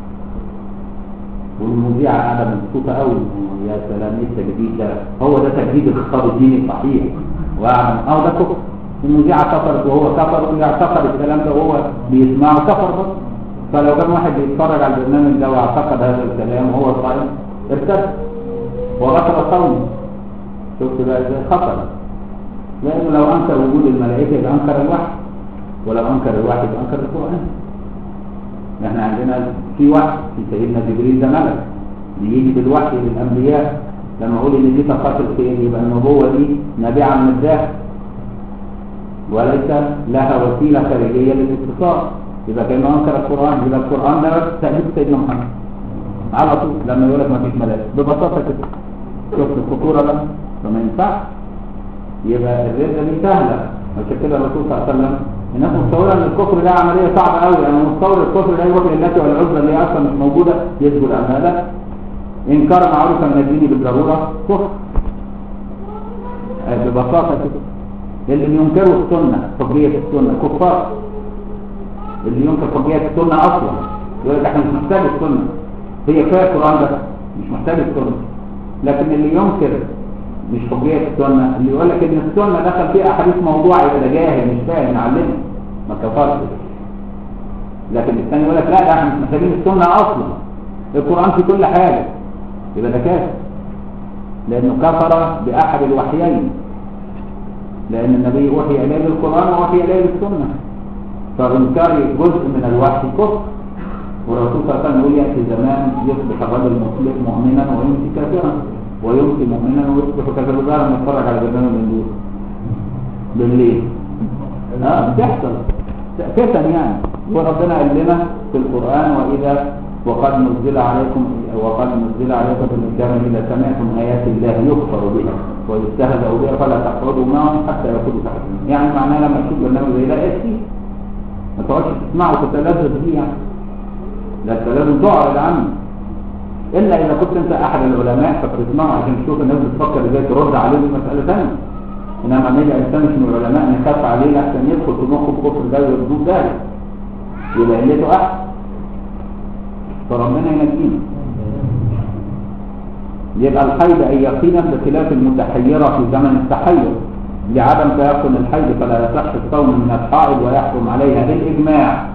والمذيعة قاعدة مبسوطة قوي يا سلام ايه التجديد ده هو ده تجديد الخطاب الديني الصحيح وقاعد اه ده كفر المذيعة كفرت وهو كفر ويعتقد الكلام ده وهو بيسمعه كفر بس فلو كان واحد بيتفرج على البرنامج ده واعتقد هذا الكلام وهو صحيح ارتد وبطل صومه شفت بقى ازاي خطر لانه لو انكر وجود الملائكه يبقى انكر الوحي ولو انكر الوحي يبقى انكر القران احنا عندنا في وحي في سيدنا جبريل ده ملك بيجي بالوحي للانبياء لما اقول ان دي طاقات الخير يبقى النبوه دي نابعه من الداخل وليس لها وسيله خارجيه للاتصال يبقى كانه انكر القران يبقى القران ده تأليف سيدنا محمد على طول لما يقول لك ما فيش ملائكه ببساطه كده شفت الخطوره ده فما ينفعش يبقى الرده دي سهله عشان كده الرسول صلى الله عليه وسلم الناس متصوره ان الكفر ده عمليه صعبه قوي انا متصور الكفر ده يروح للناس والعزله اللي هي اصلا مش موجوده يسجد عنها لا انكار معروف من الدين بالضروره كفر آه، ببساطه كده اللي ينكروا السنه حجيه السنه كفار اللي ينكر حجيه السنه اصلا يقول لك احنا مش محتاج السنه هي كفايه القران ده مش محتاج السنه لكن اللي ينكر مش حجيه السنه اللي يقول لك ان السنه دخل فيها احاديث موضوع يبقى ده جاهل مش فاهم نعلمه ما كفرش لكن الثاني يقول لك لا ده احنا مش محتاجين السنه اصلا القران في كل حاجه يبقى ده كافر لانه كفر باحد الوحيين لان النبي وحي اليه بالقران ووحي اليه بالسنه فانكار جزء من الوحي كفر والرسول صلى الله عليه وسلم يقول ياتي زمان يصبح الرجل مسلم مؤمنا ويمسي كافرا ويمسي مؤمنا ويصبح كافرا ده لما نتفرج على برنامج من دول بالليل اه بتحصل فتن يعني وربنا قال لنا في القران واذا وقد نزل عليكم وقد نزل عليكم في الكتاب اذا سمعتم ايات الله يكفر بها ويستهزأ بها فلا تقعدوا معهم حتى يقولوا تحكمون يعني معناه لما تشوف برنامج زي ده احكي ما تقعدش تسمعه وتتلذذ بيه يعني ده انت لازم تعرض عنه الا اذا كنت انت احد العلماء فبتسمعه عشان تشوف الناس بتفكر ازاي ترد عليه دي مساله ثانيه انما لما يجي انسان مش من العلماء نخاف عليه لحسن يدخل في مخه الكفر ده ويردوه ده يبقى قلته احسن فربنا ينجينا يبقى الحيض أي يقينا بخلاف المتحيرة في زمن التحير لعدم تيقن الحيض فلا يصح الصوم من الحائض ويحرم عليها بالإجماع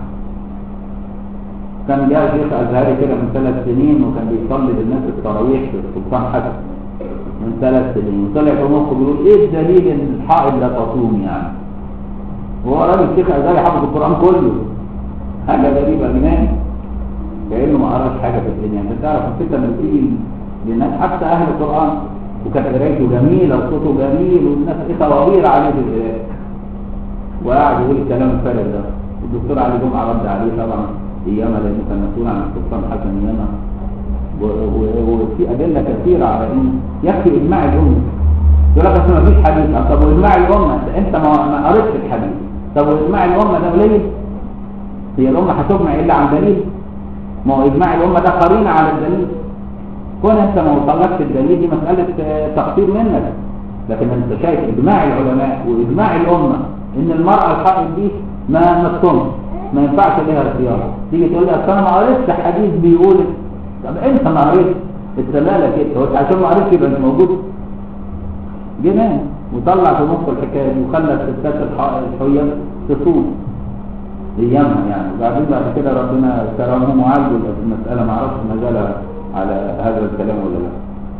كان جاء شيخ أزهري كده من ثلاث سنين وكان بيصلي للناس التراويح في السلطان حسن من ثلاث سنين وطلع في مخه بيقول ايه الدليل ان الحائض لا تصوم يعني وهو راجل شيخ أزهري حافظ القرآن كله حاجة غريبة جنان كأنه ما قراش حاجة في الدنيا انت تعرف الفتنة اللي بتيجي للناس حتى أهل القرآن وكانت قرايته جميلة وصوته جميل والناس ايه طوابير عليه في القراءة وقاعد يقول الكلام الفارغ ده الدكتور علي جمعة رد عليه طبعا ايامها لانه كان مسؤول عن السلطان حسن ايامها و- و- وفي ادله كثيره على ان يكفي اجماع الامه يقول لك اصل ما فيش حديث طب واجماع الامه انت ما ما قريتش الحديث طب واجماع الامه ده قليل هي الامه هتجمع الا عن دليل ما هو اجماع الامه ده قرينه على الدليل كون انت ما وصلكش الدليل دي مساله آه، تقصير منك لكن انت شايف اجماع العلماء واجماع الامه ان المراه الحائض دي ما ما تصومش ما ينفعش ليها اختيار تيجي تقول لي اصل انا ما قريتش حديث بيقول طب انت ما قريتش الدلاله كده هو أنت عشان ما قريتش يبقى انت موجود جنان وطلع في مخه الحكايه دي وخلى الستات الح- الحيه تصوم ايامها يعني وبعدين بعد كده ربنا كرمهم وعالجوا المساله ما اعرفش ما زال على هذا الكلام ولا لا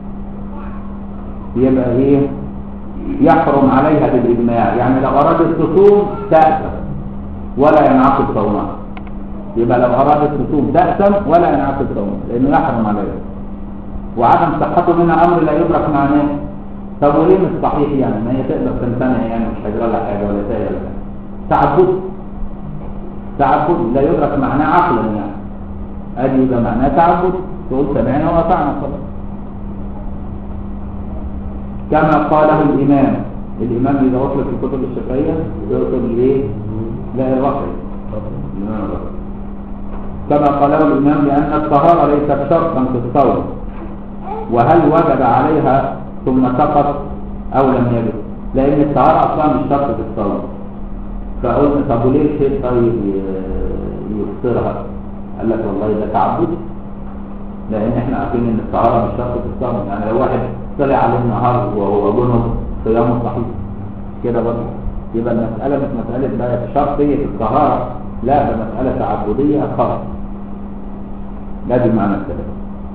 يبقى ايه يحرم عليها بالاجماع يعني لو ارادت تصوم تأثم ولا ينعقد صومها يبقى لو أرادت تصوم تأثم ولا ينعقد صومها لأنه يحرم عليها وعدم صحته منها أمر لا يدرك معناه طب وليه مش صحيح يعني ما هي تقدر تمتنع يعني مش هيجرى لها حاجة ولا تايه ولا حاجة تعبد تعبد لا يدرك معناه عقلا يعني ادي يبقى معناه تعبد تقول سمعنا واطعنا خلاص كما قاله الامام الامام اذا وصل في الكتب الشافعيه يوصل لايه؟ لا الرفعي الامام الرفعي كما قاله الامام لان الطهاره ليست شرطا في الصوم وهل وجب عليها ثم سقط او لم يجب لان الطهاره اصلا مش شرط في الصوم فقلنا طب وليه الشيخ طيب يفطرها قال لك والله ده تعبد لان احنا عارفين ان الطهاره مش شرط في الصوم يعني لو واحد طلع عليه النهار وهو جنب صيامه صحيح كده برضه يبقى المساله مش مساله بقى شرطيه في الطهاره لا ده مساله تعبديه خالص لا دي معنى الكلام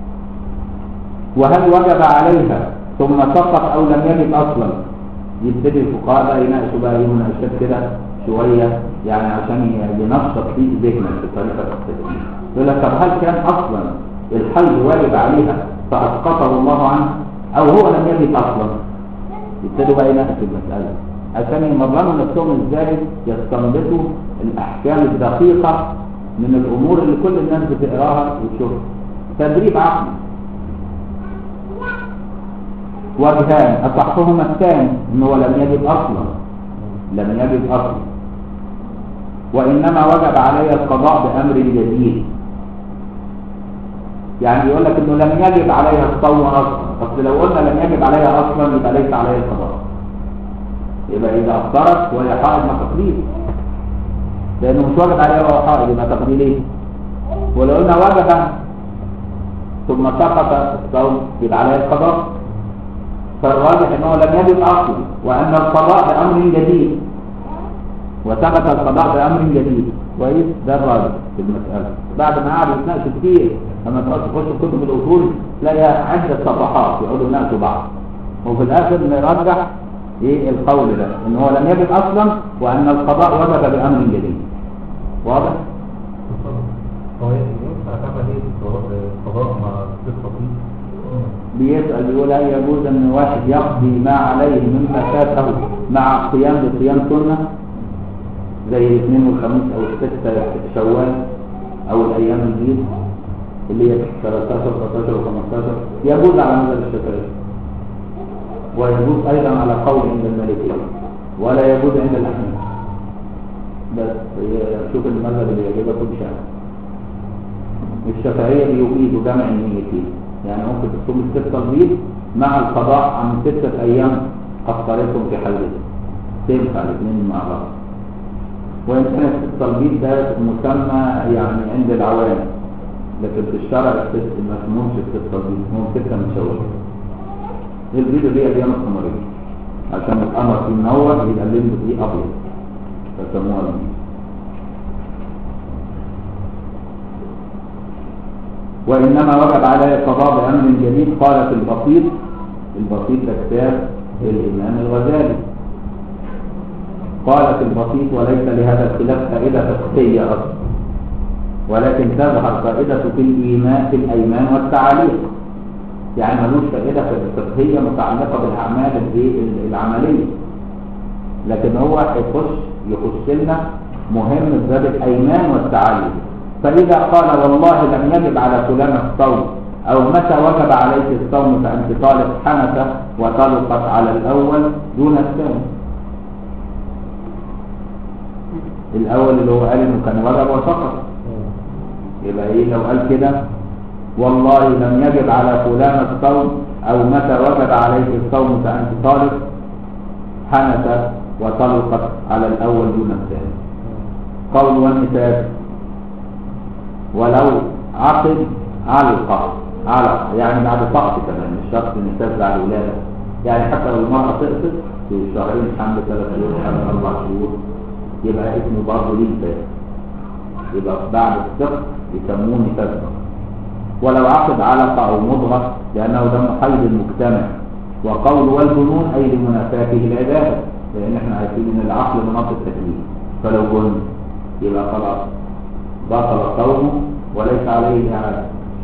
وهل وجب عليها ثم سقط او لم يجب اصلا يبتدي الفقهاء بقى يناقشوا بقى ايه مناقشات كده شويه يعني عشان ينشط فيه ذهنك في طريقه التفكير يقول لك طب هل كان اصلا الحل واجب عليها فاسقطه الله عنها او هو لم يجب اصلا يبتدوا بقى يناقشوا المساله عشان يمرنوا نفسهم ازاي يستنبطوا الاحكام الدقيقه من الامور اللي كل الناس بتقراها وتشوفها تدريب عقلي وجهان أصحهما الثاني أنه لم يجب أصلا لم يجب أصلا وإنما وجب علي القضاء بأمر جديد يعني يقول لك أنه لم يجب عليها الصوم أصلا أصل لو قلنا لم يجب عليها أصلا يبقى ليس عليها القضاء يبقى إذا أفطرت وهي حائض ما تقضيه لأنه مش واجب عليها وهو حائض يبقى تقضيه ليه؟ ولو قلنا وجب ثم سقط الصوم يبقى عليها القضاء فالراجح انه لم يجب اصلا وان القضاء بامر جديد وثبت القضاء بامر جديد كويس ده الراجح في المساله بعد ما قعدوا يتناقشوا كتير لما تخش تخش في كتب الاصول تلاقي عده صفحات يقعدوا يناقشوا بعض وفي الاخر نرجح ايه القول ده ان هو لم يجب اصلا وان القضاء وجب بامر جديد واضح؟ هو ينفع تعمل ايه القضاء مع القصه دي؟ بيسأل يقول هل يجوز ان واحد يقضي ما عليه مما فاته مع قيام بصيام سنة زي الاثنين والخميس او الستة شوال او الايام البيض اللي هي 13 14 و15 يجوز على مذهب الشافعي ويجوز ايضا على قول عند المالكية ولا يجوز عند الاحناف بس شوف المذهب اللي يعجبك كل شيء الشافعية بيقيدوا جمع النيتين يعني ممكن تصوم الستة البيض مع القضاء عن ستة أيام قصرتهم في حيضها تنفع الاثنين مع بعض وإن كان الستة البيض ده مسمى يعني عند العوام لكن في الشرع الست ما اسمهمش الستة البيض اسمهم ستة من شوال البيض اللي هي الأيام القمرية عشان القمر فيه منور يبقى الليل فيه أبيض فسموها البيض وإنما وجب علي القضاء بأمر جديد قال في البسيط البسيط ده كتاب الإمام الغزالي قال في البسيط وليس لهذا الخلاف فائدة فقهية أصلا ولكن تظهر فائدة في الإيمان في الأيمان والتعاليق يعني ملوش فائدة فقهية متعلقة بالأعمال العملية لكن هو يخش يخش لنا مهم في باب الأيمان والتعاليق فإذا قال والله لم يجب على فلان الصوم أو متى وجب عليك الصوم فأنت طالب حنث وطلقت على الأول دون الثاني الأول اللي هو قال إنه كان وجب وسقط يبقى إيه لو قال كده والله لم يجب على فلان الصوم أو متى وجب عليك الصوم فأنت طالب حنث وطلقت على الأول دون الثاني قول والنساء ولو عقد علقة علقة يعني بعد فقط كمان مش شرط النساء بعد الولادة يعني حتى لو المرأة تقصد في شهرين حمل ثلاث شهور حمل أربع شهور يبقى اسمه برضه ليه نفاس يبقى بعد السقط يسموه نفاس ولو عقد علقة أو مضغة لأنه دم حيض المجتمع وقول والجنون أي لمنافاته العبادة لأن احنا عارفين إن العقل مناط التكليف فلو جن يبقى خلاص بطل صومه وليس عليه إعادة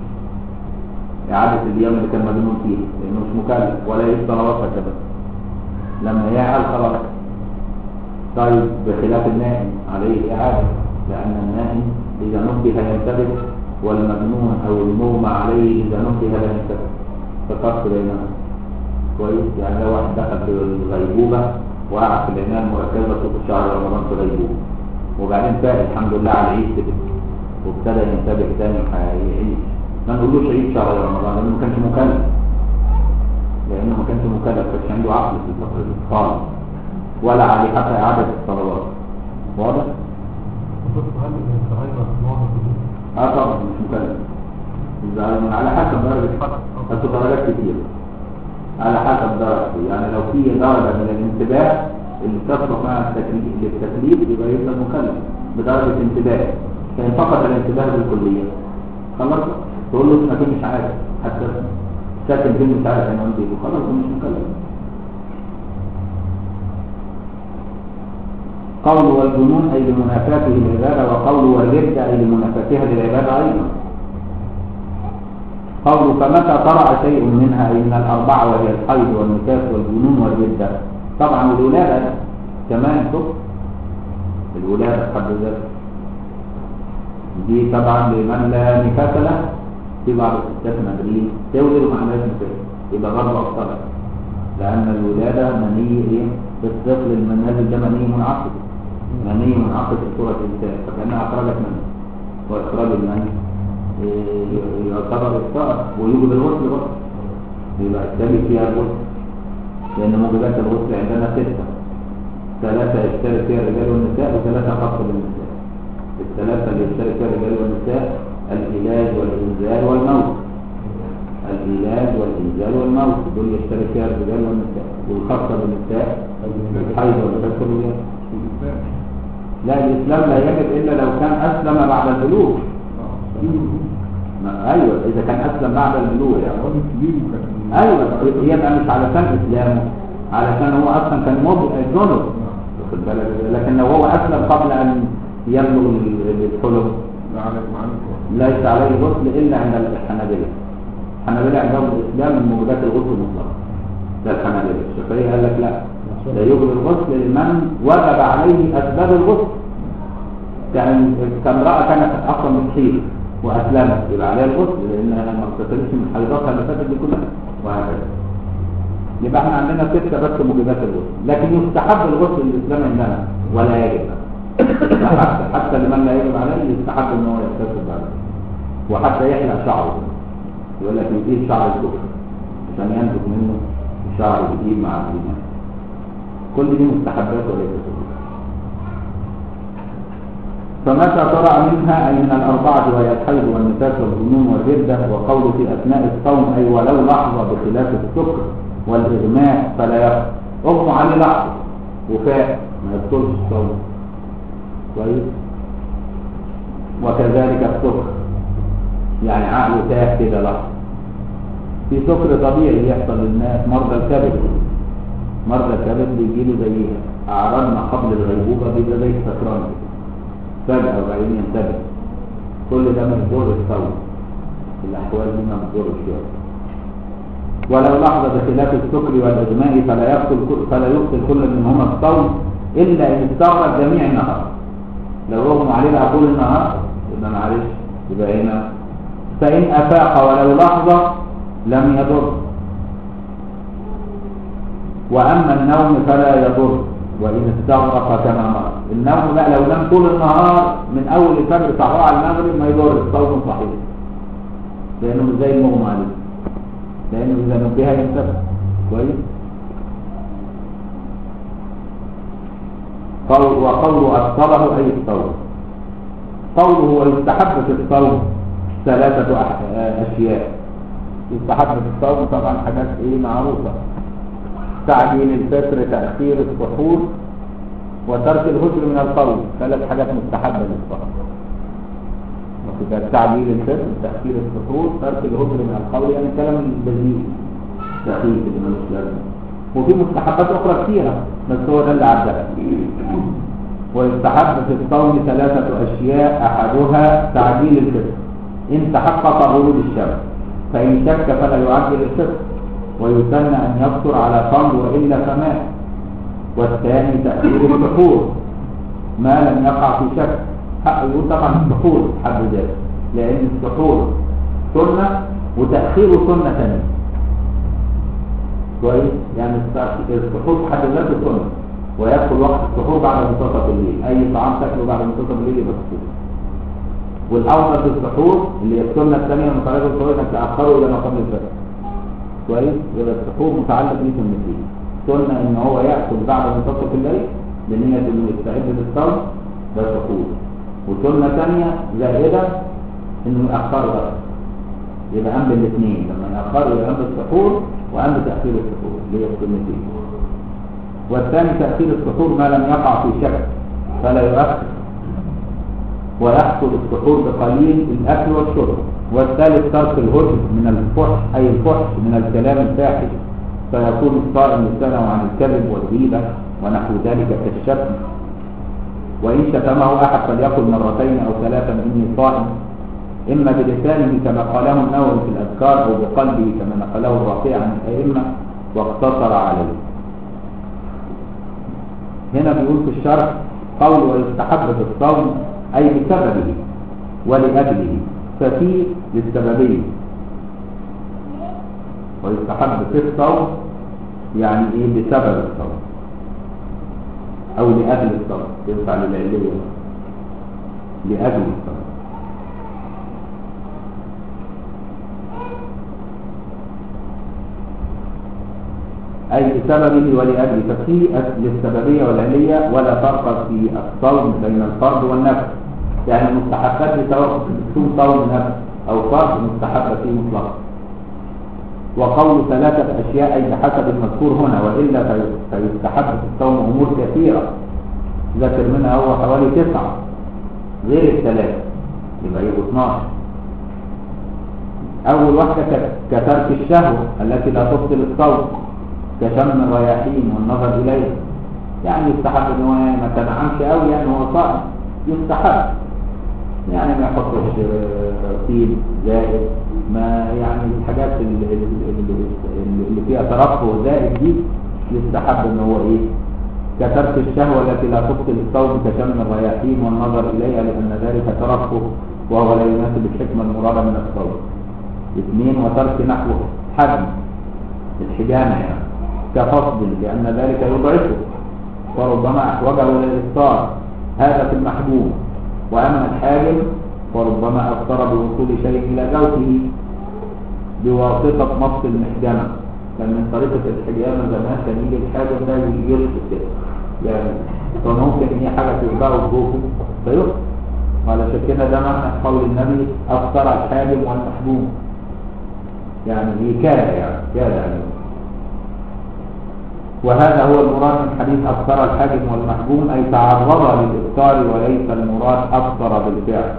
إعادة اليوم اللي كان مجنون فيه لأنه مش مكلف ولا يفطر وسط كده لما يعقل خلاص طيب بخلاف النائم عليه إعادة لأن النائم إذا نبه ينتبه والمجنون أو المغمى عليه إذا نبه لا ينتبه ففرق بينهم كويس يعني لو واحد دخل في الغيبوبة وقع في العناية المركزة طول شهر رمضان في غيبوبة وبعدين فاق الحمد لله على العيد كده وابتدى ينتبه تاني وهيعيش ما نقولوش عيد شهر رمضان لأنه ما كانش مكلف لأنه ما كانش مكلف ما كانش عنده عقل في الفترة دي خالص ولا عليه حتى إعادة الصلوات واضح؟ وصلت هل الزهايمر نوع من الجنون؟ اه طبعا مش مكلف الزهايمر على حسب درجة بس درجات كتير على حسب درجته يعني لو في درجة من الانتباه اللي تصلح مع التكليف للتكليف يبقى يبقى مكلف بدرجة انتباه فإن فقد الانتباه بالكلية خلاص تقول له أكيد مش عارف حتى ساكن فين مش عارف عنوان بيته خلاص هو مش مكلف قول والجنون أي لمنافاته العبادة وقول والردة أي لمنافاتها للعبادة أيضا قول فمتى طرأ شيء منها أي من الأربعة وهي الحيض والنفاس والجنون والردة طبعا الولادة كمان شوف الولادة قد ذلك دي طبعا لمن لا نفاس له في بعض الستات نادرين تولد وما عندهاش نفاس يبقى برضه أفضل لأن الولادة مني إيه الطفل المنازل ده مني منعقد مني منعقد في صورة الإنسان فكأنها أخرجت منه وإخراج المني إيه، يعتبر إفطار ويوجد الغسل برضه يبقى التالي فيها الغسل لأن موجبات الغسل عندنا ستة ثلاثة يشترك فيها الرجال والنساء وثلاثة خاصة بالنساء الثلاثة اللي يشترك فيها الرجال والنساء العلاج والإنزال والموت العلاج والإنزال والموت دول يشترك فيها الرجال والنساء والخاصة بالنساء الحيض والنفاس والولادة لا الإسلام لا يجب إلا لو كان أسلم بعد البلوغ ما- أيوة إذا كان أسلم بعد البلوغ يعني راجل كبير وكان ايوه يبقى مش علشان اسلامه علشان هو اصلا كان مب- جنب واخد بالك لكن لو هو اسلم قبل ان يبلغ ال- الحلم لا عليك معانا ليس عليه غسل الا عند الحنابلة الحنابلة عندهم الاسلام من موجودات الغسل المطلق ده الحنابلة الشافعية قال لك لا لا يجب الغسل لمن وجب عليه اسباب الغسل كان كامرأة كانت اصلا بتحيض واسلمت يبقى عليها الغسل لانها ما اغتسلتش من حيضاتها اللي فاتت دي كلها وهكذا يبقى احنا عندنا ستة بس موجبات الغسل لكن يستحب الغسل الاسلام عندنا ولا يجب يستحب حتى لمن لا يجب عليه يستحب ان هو يغتسل بعد وحتى يحلق شعره يقول لك يزيد شعر الكفر عشان ينبت منه شعر جديد مع الإيمان كل دي مستحبات وليس سنة فمتى طرأ منها أي من الأربعة وهي الحيض والنفاس والجنون والردة وقول في أثناء الصوم أي ولو لحظة بخلاف السكر والإغماء فلا يفطر أغمى عليه لحظة وفاء ما يبطلش الصوم كويس وكذلك السكر يعني عقله تاه كده لحظة في سكر طبيعي يحصل للناس مرضى الكبد مرضى الكبد بيجيله زي أعراض ما قبل الغيبوبة بيبقى زي السكران كده فجأة وبعدين ينتبه كل ده مجبور الصوم الأحوال دي مجبور الشيء ولو لحظة بخلاف السكر والإغماء فلا يقتل كل فلا يقتل كل منهما الصوم إلا إن استغرق جميع النهار لو رغم عليه بقى طول النهار يبقى معلش يبقى هنا فإن أفاق ولو لحظة لم يضر وأما النوم فلا يضر وإن استغرق كما مر النوم بقى لو نام طول النهار من أول الفجر صحوه على المغرب ما يضر الصوم صحيح لأنه مش زي المغمى عليه لأنه إذا نبه ينتبه كويس قول وقول أفطره أي الصوم قوله ويستحب في الصوم ثلاثة أح- أشياء يستحب في الصوم طبعا حاجات إيه معروفة تعجيل الفطر تأخير السحور وترك الهجر من القول ثلاث حاجات مستحبة للصوم وكذا تعجيل الفطر تأخير السحور ترك الهجر من القول يعني كلام البذيء دقيق اللي ملوش لازمة وفي مستحبات أخرى كثيرة بس هو ده اللي عدها ويستحب في الصوم ثلاثة أشياء أحدها تعجيل الفطر إن تحقق غروب الشمس فإن شك فلا يعجل الفطر ويسن أن يفطر على فرض وإلا فما والثاني تأخير السحور ما لم يقع في شك حق يقول طبعا السحور حد ذاته لأن السحور سنة وتأخيره سنة ثانية كويس يعني السحور في حد ذاته سنة ويدخل وقت السحور بعد منتصف الليل أي طعام تاكله بعد منتصف الليل يبقى سحور والأفضل في السحور اللي هي السنة الثانية المتعلقة بالسحور إنك تأخره إلى ما قبل الفجر كويس يبقى السحور متعلق بيه سنتين سنة إن هو يأكل بعد منتصف الليل بنية إنه يستعد للصوم ده سحور وسنة ثانية زائدة إنه يأخره أكثر يبقى قام بالاثنين لما يأخره يبقى قام بالسحور وقام بتأخير السحور اللي هي السنتين والثاني تأخير السحور ما لم يقع في شك فلا يؤخر ويحصل السحور بقليل الأكل والشرب والثالث ترك الهجر من الفحش أي الفحش من الكلام الفاحش فيكون الصائم لسانه عن الكذب والغيبة ونحو ذلك كالشتم وإن شتمه أحد فليقل مرتين أو ثلاثا إني صائم إما بلسانه كما قاله النووي في الأذكار أو بقلبه كما نقله الرافع عن الأئمة واقتصر عليه هنا بيقول في الشرح قول ويستحب في الصوم أي بسببه ولأجله ففي للسببية ويستحب في الصوم يعني ايه بسبب الصوم او لأجل الصوم ينفع للعلية لأجل الصوم أي بسببه ولأجله ففي للسببية والعلية ولا فرق في الصوم بين الفرض والنفس يعني المستحبات لتوقف تصوم صوم نفس أو فرض مستحبة فيه مطلقا وقول ثلاثة أشياء أي بحسب المذكور هنا وإلا فيستحب في الصوم أمور كثيرة ذكر منها هو حوالي تسعة غير الثلاثة يبقى يبقوا 12 أول واحدة كترك الشهوة التي لا تبطل الصوم كشم الرياحين والنظر إليه يعني يستحب ان هو يعني ما تنعمش قوي يعني هو صائم يستحب يعني ما يحطش طيب زائد ما يعني الحاجات اللي, اللي, اللي فيها ترفه زائد دي يستحب ان هو ايه كترك الشهوة التي لا تبطل الصوم كشم الرياحين والنظر إليها لأن ذلك ترفه وهو لا يناسب الحكمة المرادة من الصوم اثنين وترك نحو حجم الحجامة يعني كفصل لأن ذلك يضعفه وربما أحوجه إلى الإفطار هذا في المحبوب وأما الحاجم فربما أفطر بوصول شيء إلى جوفه بواسطة مص المحجمة كان من طريقة الحجامة زمان كان يجي الحاجم ده يجرس كده يعني فممكن إن هي حاجة تلقاه بجوفه فيفطر وعلشان كده ده معنى قول النبي أفطر الحاجم والمحبوب يعني هي كاد يعني كاد يعني وهذا هو المراد من حديث أفطر الحاكم والمحكوم أي تعرض للإفطار وليس المراد أفطر بالفعل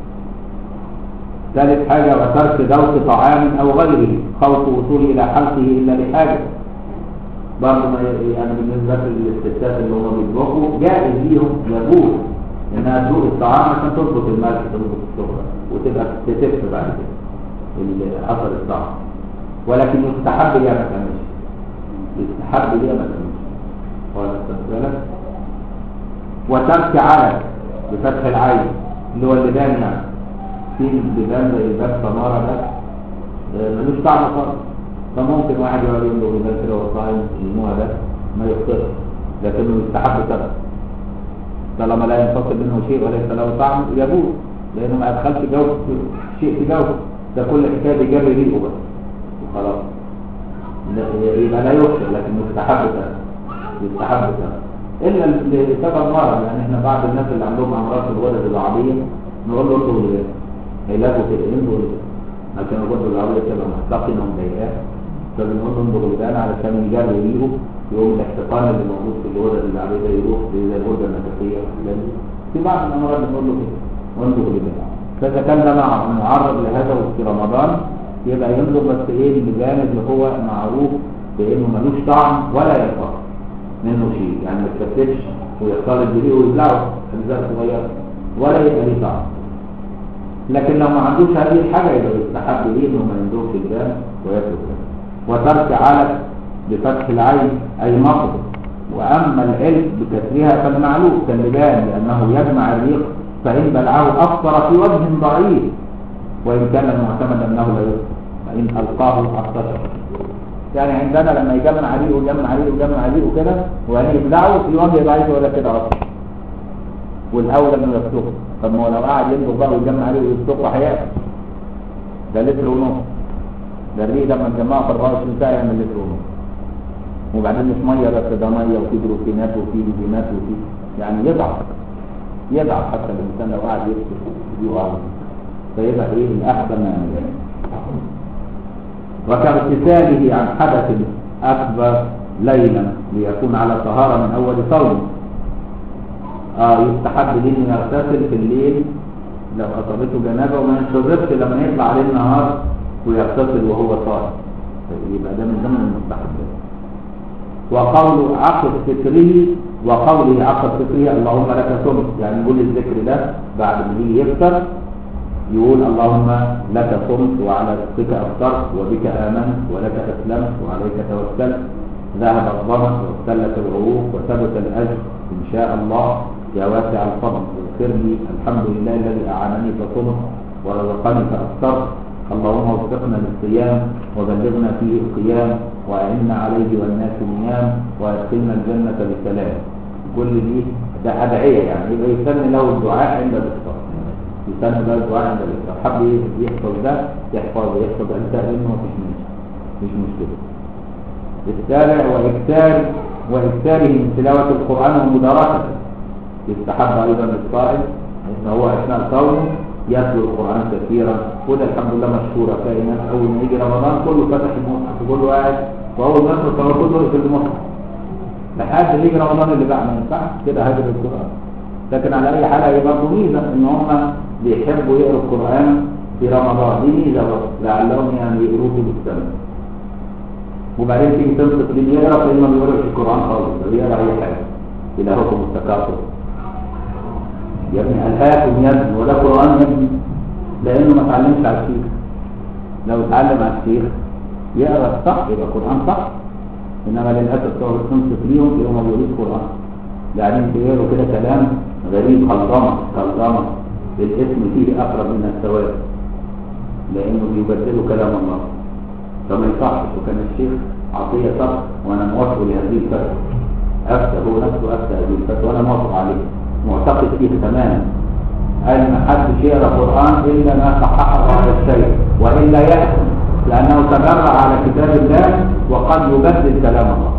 ثالث حاجة وترك ذوق طعام أو غيره خوف وصول إلى حلقه إلا لحاجة برضه ما يعني بالنسبة للستات اللي هم بيطبخوا جائز ليهم يجوز إنها تذوق الطعام عشان تظبط الملح تظبط السكر وتبقى تتف بعد كده أثر الطعام ولكن يستحب يا ما تعملش يستحب ليه ما تعملش ولا بالك وترك علك بفتح العين اللي هو اللبان يعني في اللبان زي الباب سمارة ده ملوش طعم خالص فممكن واحد يقعد يقول له لبان كده وهو صايم النوع ده ما يفطرش لكنه يستحب ترك طالما لا ينفصل منه شيء وليس له طعم يجوز لانه ما ادخلش جو شيء في جو ده كل حكايه بيجري ريقه بس وخلاص يبقى لا يفطر لكن يستحب ترك يستحب ترك الا لسبب مرض يعني احنا بعض الناس اللي عندهم امراض في الغدد العضليه نقول له انتوا اللي علاجه كده انتوا عشان الغدد العضليه تبقى محتقنه ومضايقاه فبنقول له انتوا غدان علشان يجري ريقه يقوم الاحتقان اللي موجود في الغدد العضليه ده يروح زي الغده النفسيه في بعض الامراض بنقول له كده وانتوا غدان فاذا كان ده معرض لهذا في رمضان يبقى ينظر بس ايه اللبان اللي هو معروف بانه ملوش طعم ولا يفرق منه شيء يعني ما تكتبش ويختلط بريه ويبلعه اجزاء صغيره ولا يبقى ليه طعم لكن لو ما عندوش هذه الحاجه يبقى يستحب ليه انه ما يندوبش الدم وياكل الدم وترك علف بفتح العين اي مصر واما العلم بكسرها فالمعلوم كاللبان لانه يجمع الريق فان بلعه افطر في وجه ضعيف وان كان المعتمد انه لا يفطر فان القاه افطر يعني عندنا لما يجمع عليه ويجمع عليه ويجمع عليه وكده وبعدين يبلعه في وجه ضعيف ولا كده اصلا والاولى انه يسلقه طب ما هو لو قعد ينضغ بقى ويجمع عليه ويسلقه هياكل ده لتر ونص ده الريق لما نجمعه في 24 ساعه يعمل لتر ونص وبعدين مش ميه بس ده ميه وفي بروتينات وفي ليبينات وفي يعني يضعف يضعف حتى الانسان لو قعد يكتب يقع فيبقى ايه الاحسن ما يعمل وكاغتساله عن حدث اكبر ليلا ليكون على طهاره من اول صوم اه يستحب ليه انه يغتسل في الليل لو اصابته جنابه وما ينتظرش لما يطلع عليه النهار ويغتسل وهو صائم يبقى ده من ضمن المستحبات وقول عقد فكره وقوله عقد فكره اللهم لك صمت يعني يقول الذكر ده بعد ما يجي يفطر يقول اللهم لك صمت وعلى رزقك افطرت وبك امنت ولك اسلمت وعليك توكلت ذهب الظمأ واختلت العروق وثبت الاجر ان شاء الله يا واسع الفضل اغفر لي الحمد لله الذي اعانني فصمت ورزقني فافطرت اللهم وفقنا للصيام وبلغنا فيه القيام واعنا عليه والناس نيام وادخلنا الجنه بسلام كل دي ده ادعيه يعني يبقى يسن له الدعاء عند الافطار يسن له الدعاء عند الافطار حب يحفظ ده يحفظ يحفظ اجزاء منه مفيش مشكله مش مشكله السابع واكثار واكثاره من تلاوه القران ومدارسته يستحب ايضا للصائم ان هو اثناء صومه يتلو القرآن كثيرا وده الحمد لله مشهورة تلاقي ناس أول ما يجي رمضان كله فتح المصحف وكله قاعد وأول ما يدخل صلاة كله في المصحف لحد اللي يجي رمضان اللي بعد ما ينفعش كده هاجر القرآن لكن على أي حال هي برضه ميزة إن هم بيحبوا يقروا القرآن في رمضان دي ميزة برضه لعلهم يعني يقروه في السنة وبعدين تيجي تنصف اللي بيقرا فإما ما بيقراش القرآن خالص ده بيقرا أي حاجة إلهكم التكاثر يا ابني ألهاكم يا ابني ولا قرآن يا ابني لأنه ما اتعلمش على الشيخ لو اتعلم على الشيخ يقرأ الصح يبقى قرآن صح إنما للأسف تقعد تنصف ليهم يقولوا ما بيقولوش قرآن يعني بيقولوا كده كلام غريب خلطمة خلطمة الاسم فيه أقرب من الثواب لأنه بيبدلوا كلام الله فما يصحش وكان الشيخ عطية صح وأنا موافق لهذه الفتوى أفتى هو نفسه أفتى هذه الفتوى وأنا موافق عليه معتقد فيه تماما قال ما حدش يقرا قران الا ما صححه هذا الشيء والا يحكم لانه تبرع على كتاب الله وقد يبدل كلام الله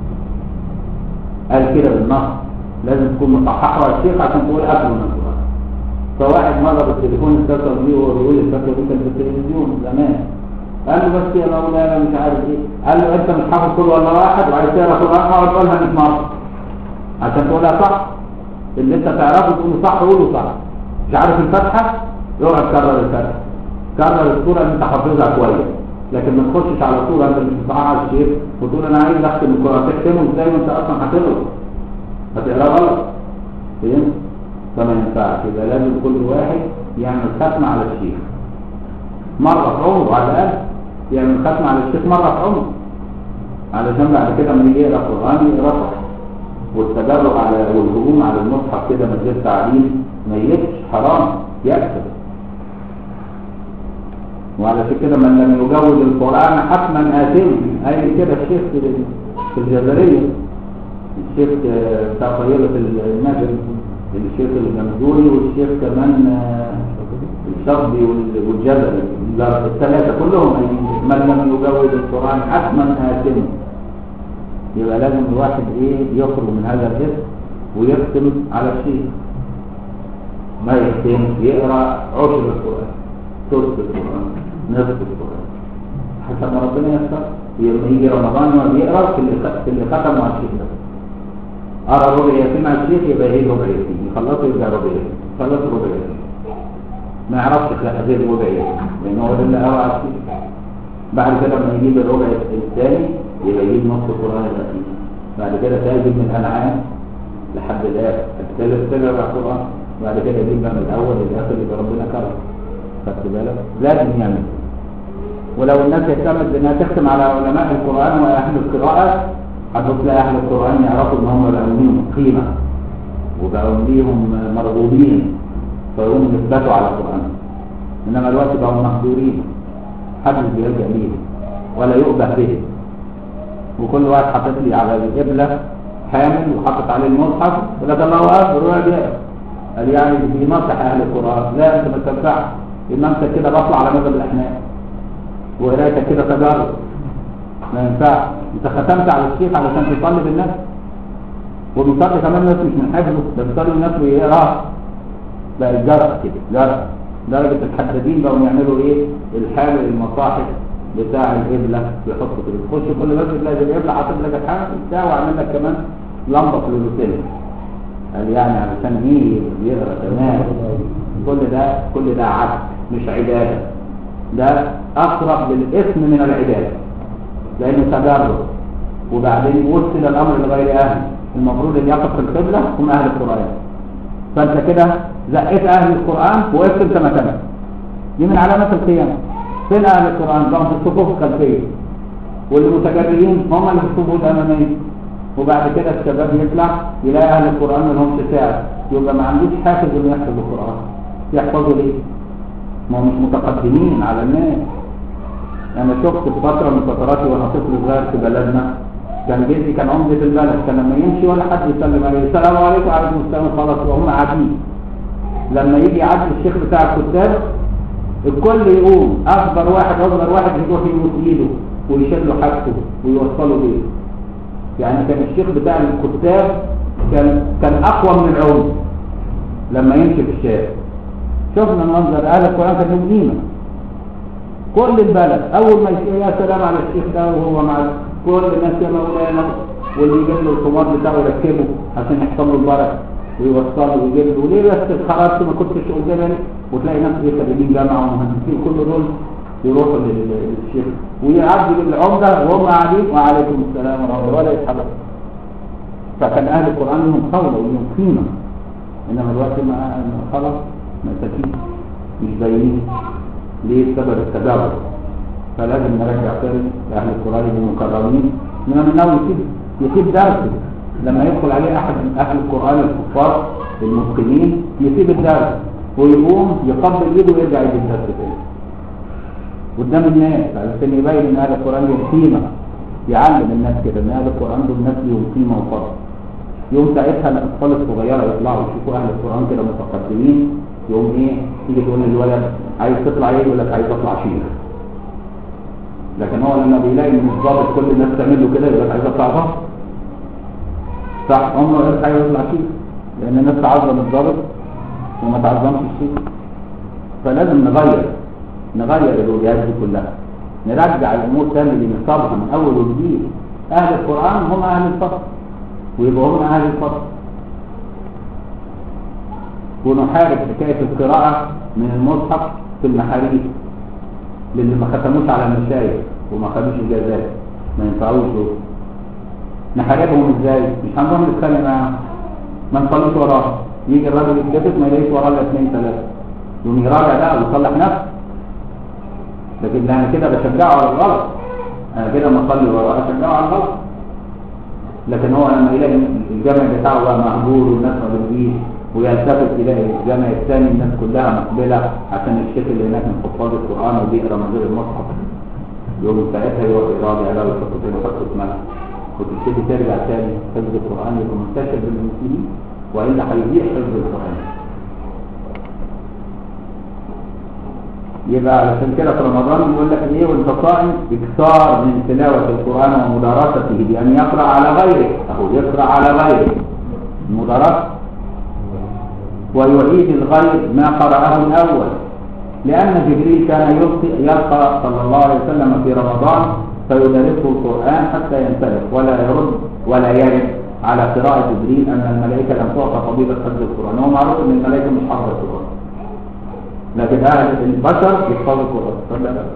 قال كده بالنص لازم تكون مصححه الشيخ عشان تقول اكل من القران فواحد مره بالتليفون اتصل بيه وهو بيقول الفتوى دي كانت في التلفزيون زمان قال له بس يا مولانا مش عارف ايه قال له انت مش حافظ كل ولا واحد وعايز تقرا قران اقعد قولها 100 مره عشان تقولها صح اللي انت تعرفه تقوله صح قوله صح مش عارف الفتحة يقعد كرر الفتحة كرر الصورة اللي انت حافظها كويس لكن ما تخشش على صورة انت مش بتسمعها على الشيخ وتقول انا عايز اختم القرآن تختمه ازاي وانت اصلا هتقرا هتقرا غلط فهمت؟ فما ينفعش يبقى لازم كل واحد يعمل ختمة على الشيخ مرة في عمره على الأقل يعمل ختمة على الشيخ مرة في عمره علشان بعد كده لما يجي يقرا قرآن يقرا صح والتجرؤ على والهجوم على المصحف كده من غير تعليم ما يجبش حرام يكسب وعلشان كده من لم يجود القرآن حتما آثم أي كده الشيخ في الجزرية الشيخ بتاع طيبة النجم الشيخ الجمزوري والشيخ كمان الشطبي والجزري الثلاثة كلهم من لم يجود القرآن حتما آثم يبقى لازم الواحد ايه يخرج من هذا الاسم ويختم على الشيء ما يختم يقرا عشر القران ثلث القران نصف القران حسب ما ربنا يسر لما يجي رمضان يقعد يقرا في اللي في اللي ختم مع الشيخ ده قرا ربع يتيم على الشيخ يبقى ايه ربع يتيم يخلصه يبقى ربع يتيم يخلص ربع يتيم ما يعرفش غير ربع يتيم لان هو ده اللي قرا على الشيخ بعد كده لما يجيب الربع الثاني يبقى يجيب نص القرآن الأخير بعد كده تجيب من الأنعام لحد الاخر الثالث ترجع القران بعد كده يجيب بقى من الاول للاخر يبقى ربنا كرم خدت بالك لازم يعمل ولو الناس اهتمت بانها تختم على علماء القران واهل القراءه هتبص تلاقي اهل القران يعرفوا ان هم بقوا ليهم قيمه وبقوا ليهم مرغوبين فيقوموا يثبتوا على القران انما الوقت بقوا مهجورين محدش بيلجا ليه ولا يؤبه به وكل واحد حاطط لي على القبله حامل وحاطط عليه المصحف يقول لك الله اكبر ويقعد يقرا قال يعني بينصح اهل القران لا انت ما تنفعش يبقى انت كده بطلع على مذهب الاحناف وقرايتك كده تجارب ما ينفعش انت ختمت على الشيخ علشان تصلي بالناس وبيصلي كمان ناس مش من حفظه ده بيصلي الناس ويقرا بقى الجرأة كده جرأة درجة الحدادين بقوا يعملوا ايه الحامل المصاحف بتاع القبلة يحطوا كده تخش كل بس تلاقي القبلة حاطط لك الحامل بتاع وعامل لك كمان لمبة فلوروسيل قال يعني علشان ايه يقرا تمام كل ده كل ده عبد مش عبادة ده أقرب للإثم من العبادة لأنه تجرب وبعدين وصل الأمر لغير أهل المفروض أن يقف في القبلة هم أهل القرآن فأنت كده زقيت أهل القرآن وقفت أنت مكانك دي من علامات القيامة فين أهل القرآن؟ بقوا في الصفوف الخلفية والمتجرئين هم اللي في الصفوف الأمامية وبعد كده الشباب يطلع يلاقي أهل القرآن ما لهمش ساعة يبقى ما عندوش حافظ إنه يحفظ القرآن يحفظوا ليه؟ ما هم مش متقدمين على الناس انا شفت في فتره من فتراتي وانا طفل صغير في بلدنا كان جدي كان عمدة البلد كان لما يمشي ولا حد يسلم عليه السلام عليكم وعليكم السلام خلاص وهم قاعدين لما يجي يعدي الشيخ بتاع الكتاب الكل يقوم اكبر واحد اصغر واحد يروح يموت ايده ويشيل له حاجته ويوصله بيه يعني كان الشيخ بتاع الكتاب كان كان اقوى من العود لما يمشي في الشارع شفنا المنظر اهل القران كان لهم قيمه كل البلد اول ما يشوف يا سلام على الشيخ ده وهو مع كل الناس يا مولانا واللي يجيب له الحمار بتاعه يركبه عشان يحصل له البركه ويوصله ويجيب له ليه بس اتخرجت ما كنتش قدامي وتلاقي ناس ايه خريجين جامعه ومهندسين كل دول يروحوا لل- للشيخ ويعدي بالعمده وهم قاعدين وعليكم السلام ورحمه الله ولا يتحرك فكان اهل القران لهم قوله ولهم قيمه انما دلوقتي ما خلاص مساكين مش باينين ليه سبب التدابر فلازم نرجع تاني لاهل القران يبقوا مكرمين انما من اول يسيب يسيب درس لما يدخل عليه احد من اهل القران الكفار المتقنين يسيب الدرس ويقوم يقبل ايده ويرجع يجيب الدرس تاني قدام الناس علشان يبين ان هذا القران له قيمه يعلم الناس كده ان هذا القران له الناس لهم قيمه وفضل يوم ساعتها الاطفال الصغيره يطلعوا يشوفوا اهل القران كده متقدمين يوم ايه تيجي تقول للولد عايز تطلع ايه يقول لك عايز اطلع شيخ لكن هو لما بيلاقي ان الضابط كل الناس تعمل له كده يقول لك عايز اطلع ضابط صح هم يقول لك عايز اطلع شيخ لان الناس تعظم الضابط وما تعظمش الشيخ فلازم نغير نغير الوجهات دي كلها نرجع الامور تاني لنصابها من اول وجديد اهل القران هم اهل الفضل ويبقوا هم اهل الفضل ونحارب حكايه القراءه من المصحف في المحاريب للي ما ختموش على المشايخ وما خدوش الجزاء ما ينفعوش دول نحاربهم ازاي مش هنروح نتكلم معاهم ما نصليش وراه يجي الراجل يتكتب ما يلاقيش وراه الا اثنين ثلاثه يقوم يراجع بقى ويصلح نفسه لكن ده انا كده بشجعه على الغلط انا كده ما اصلي وراه اشجعه على الغلط لكن هو لما يلاقي الجامع بتاعه بقى مهجور والناس ما بتجيش ويلتفت يلاقي الجامع الثاني الناس كلها مقبله عشان الشيخ اللي هناك من حفاظ القران وبيقرا من غير المصحف يوم ساعتها يروح يراجع لا ويحط فين ويحط اسمها وتبتدي ترجع تاني حفظ القران يبقى منتشر بين المسلمين والا هيضيع حفظ القران يبقى علشان كده في رمضان يقول لك ايه وانت صائم اكثار من تلاوه القران ومدارسته بان يقرا على غيره اهو يقرا على غيره المدارسه ويعيد الغير ما قرأه الأول لأن جبريل كان يلقي يلقى صلى الله عليه وسلم في رمضان فيدرسه القرآن حتى ينسلخ ولا يرد ولا يرد على قراءة جبريل أن الملائكة لم تعطى طبيبة حفظ القرآن هو معروف أن الملائكة مش حافظة القرآن لكن أهل البشر يحفظوا القرآن فلا لا.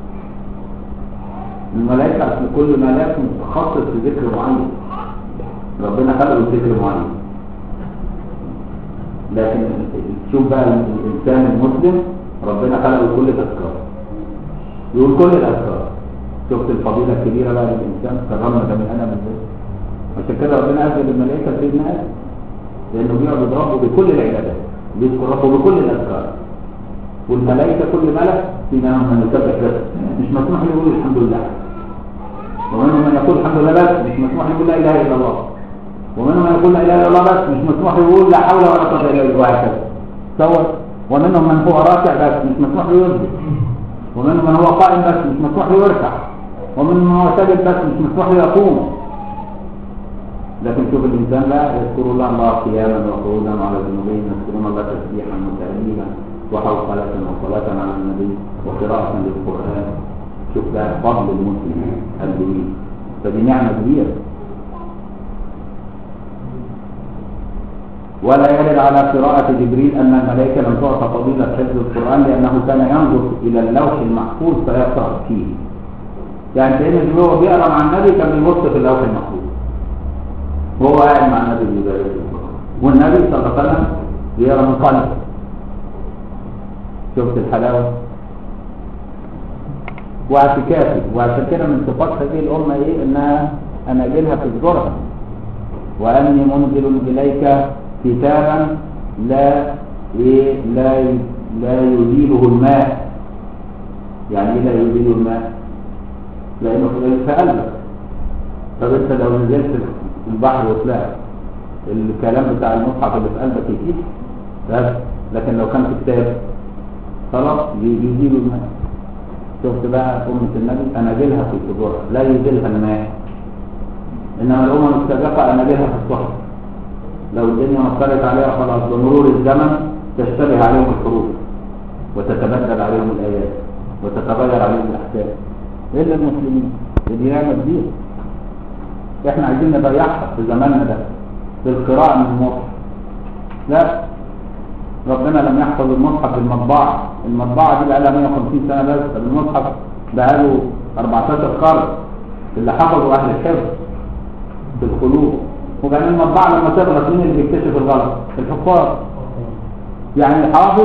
الملائكة أصل كل ملاك متخصص في ذكر معين ربنا خلقه لذكر معين لكن شوف بقى الانسان المسلم ربنا خلقه كل الاذكار يقول كل الاذكار شفت الفضيله الكبيره بقى للانسان كرمنا بني ادم ازاي عشان كده ربنا انزل الملائكه سيدنا ادم لانه بيعبد ربه بكل العبادات بيذكر ربه بكل الاذكار والملائكه كل ملك في منهم من يسبح بس مش مسموح له يقول الحمد لله ومنهم من يقول الحمد لله بس مش مسموح له يقول لا اله الا الله ومنهم من يقول لا اله الا الله بس مش مسموح له يقول لا حول ولا قوه الا بالله وهكذا سوا ومنهم من هو راكع بس مش مسموح له يسجد ومنهم من هو قائم بس مش مسموح له يركع ومنهم من هو ساجد بس مش مسموح له يقوم لكن شوف الانسان لا يذكر الله الله قياما وقعودا على جنوبين يذكرون الله تسبيحا متأليما وحوصلة وصلاة على النبي وقراءة للقرآن شوف ده فضل المسلم الجميل فدي نعمة كبيرة ولا يرد على قراءة جبريل أن الملائكة لم تعطى فضيلة حفظ القرآن لأنه كان ينظر إلى اللوح المحفوظ فيقرأ فيه يعني سيدنا جبريل وهو بيقرأ مع النبي كان بيبص في اللوح المحفوظ وهو قاعد مع النبي بيبارك القرآن والنبي صلى الله عليه وسلم بيقرأ من قلبه شفت الحلاوة واعتكافي وعشان كده من صفات هذه الأمة إيه إنها أناجلها في الزرع وأني منزل إليك كتابا لا إيه لا لا يزيله الماء يعني إيه لا يزيله الماء لأنه في قلبك طب أنت لو نزلت في البحر وطلعت الكلام بتاع المصحف اللي في قلبك يكيد بس لكن لو كان في كتاب خلاص يزيل الماء شفت بقى أمة النبي أناجلها في صدورها لا يزيلها الماء إنما الأمم السابقة أناجلها في الصحف لو الدنيا مطلت عليها خلاص بمرور الزمن تشتبه عليهم الحروف وتتبدل عليهم الآيات وتتغير عليهم الأحكام إلا المسلمين دي نعمة كبيرة إحنا عايزين نضيعها في زماننا ده في القراءة من المصحف لا ربنا لم يحفظ المصحف بالمطبعة المطبعة دي بقى لها 150 سنة بس المصحف بقى له 14 قرن اللي حفظوا أهل الحفظ في الخلوق وبعدين المطبعة لما تغلط مين اللي بيكتشف الغلط الحفاظ يعني الحافظ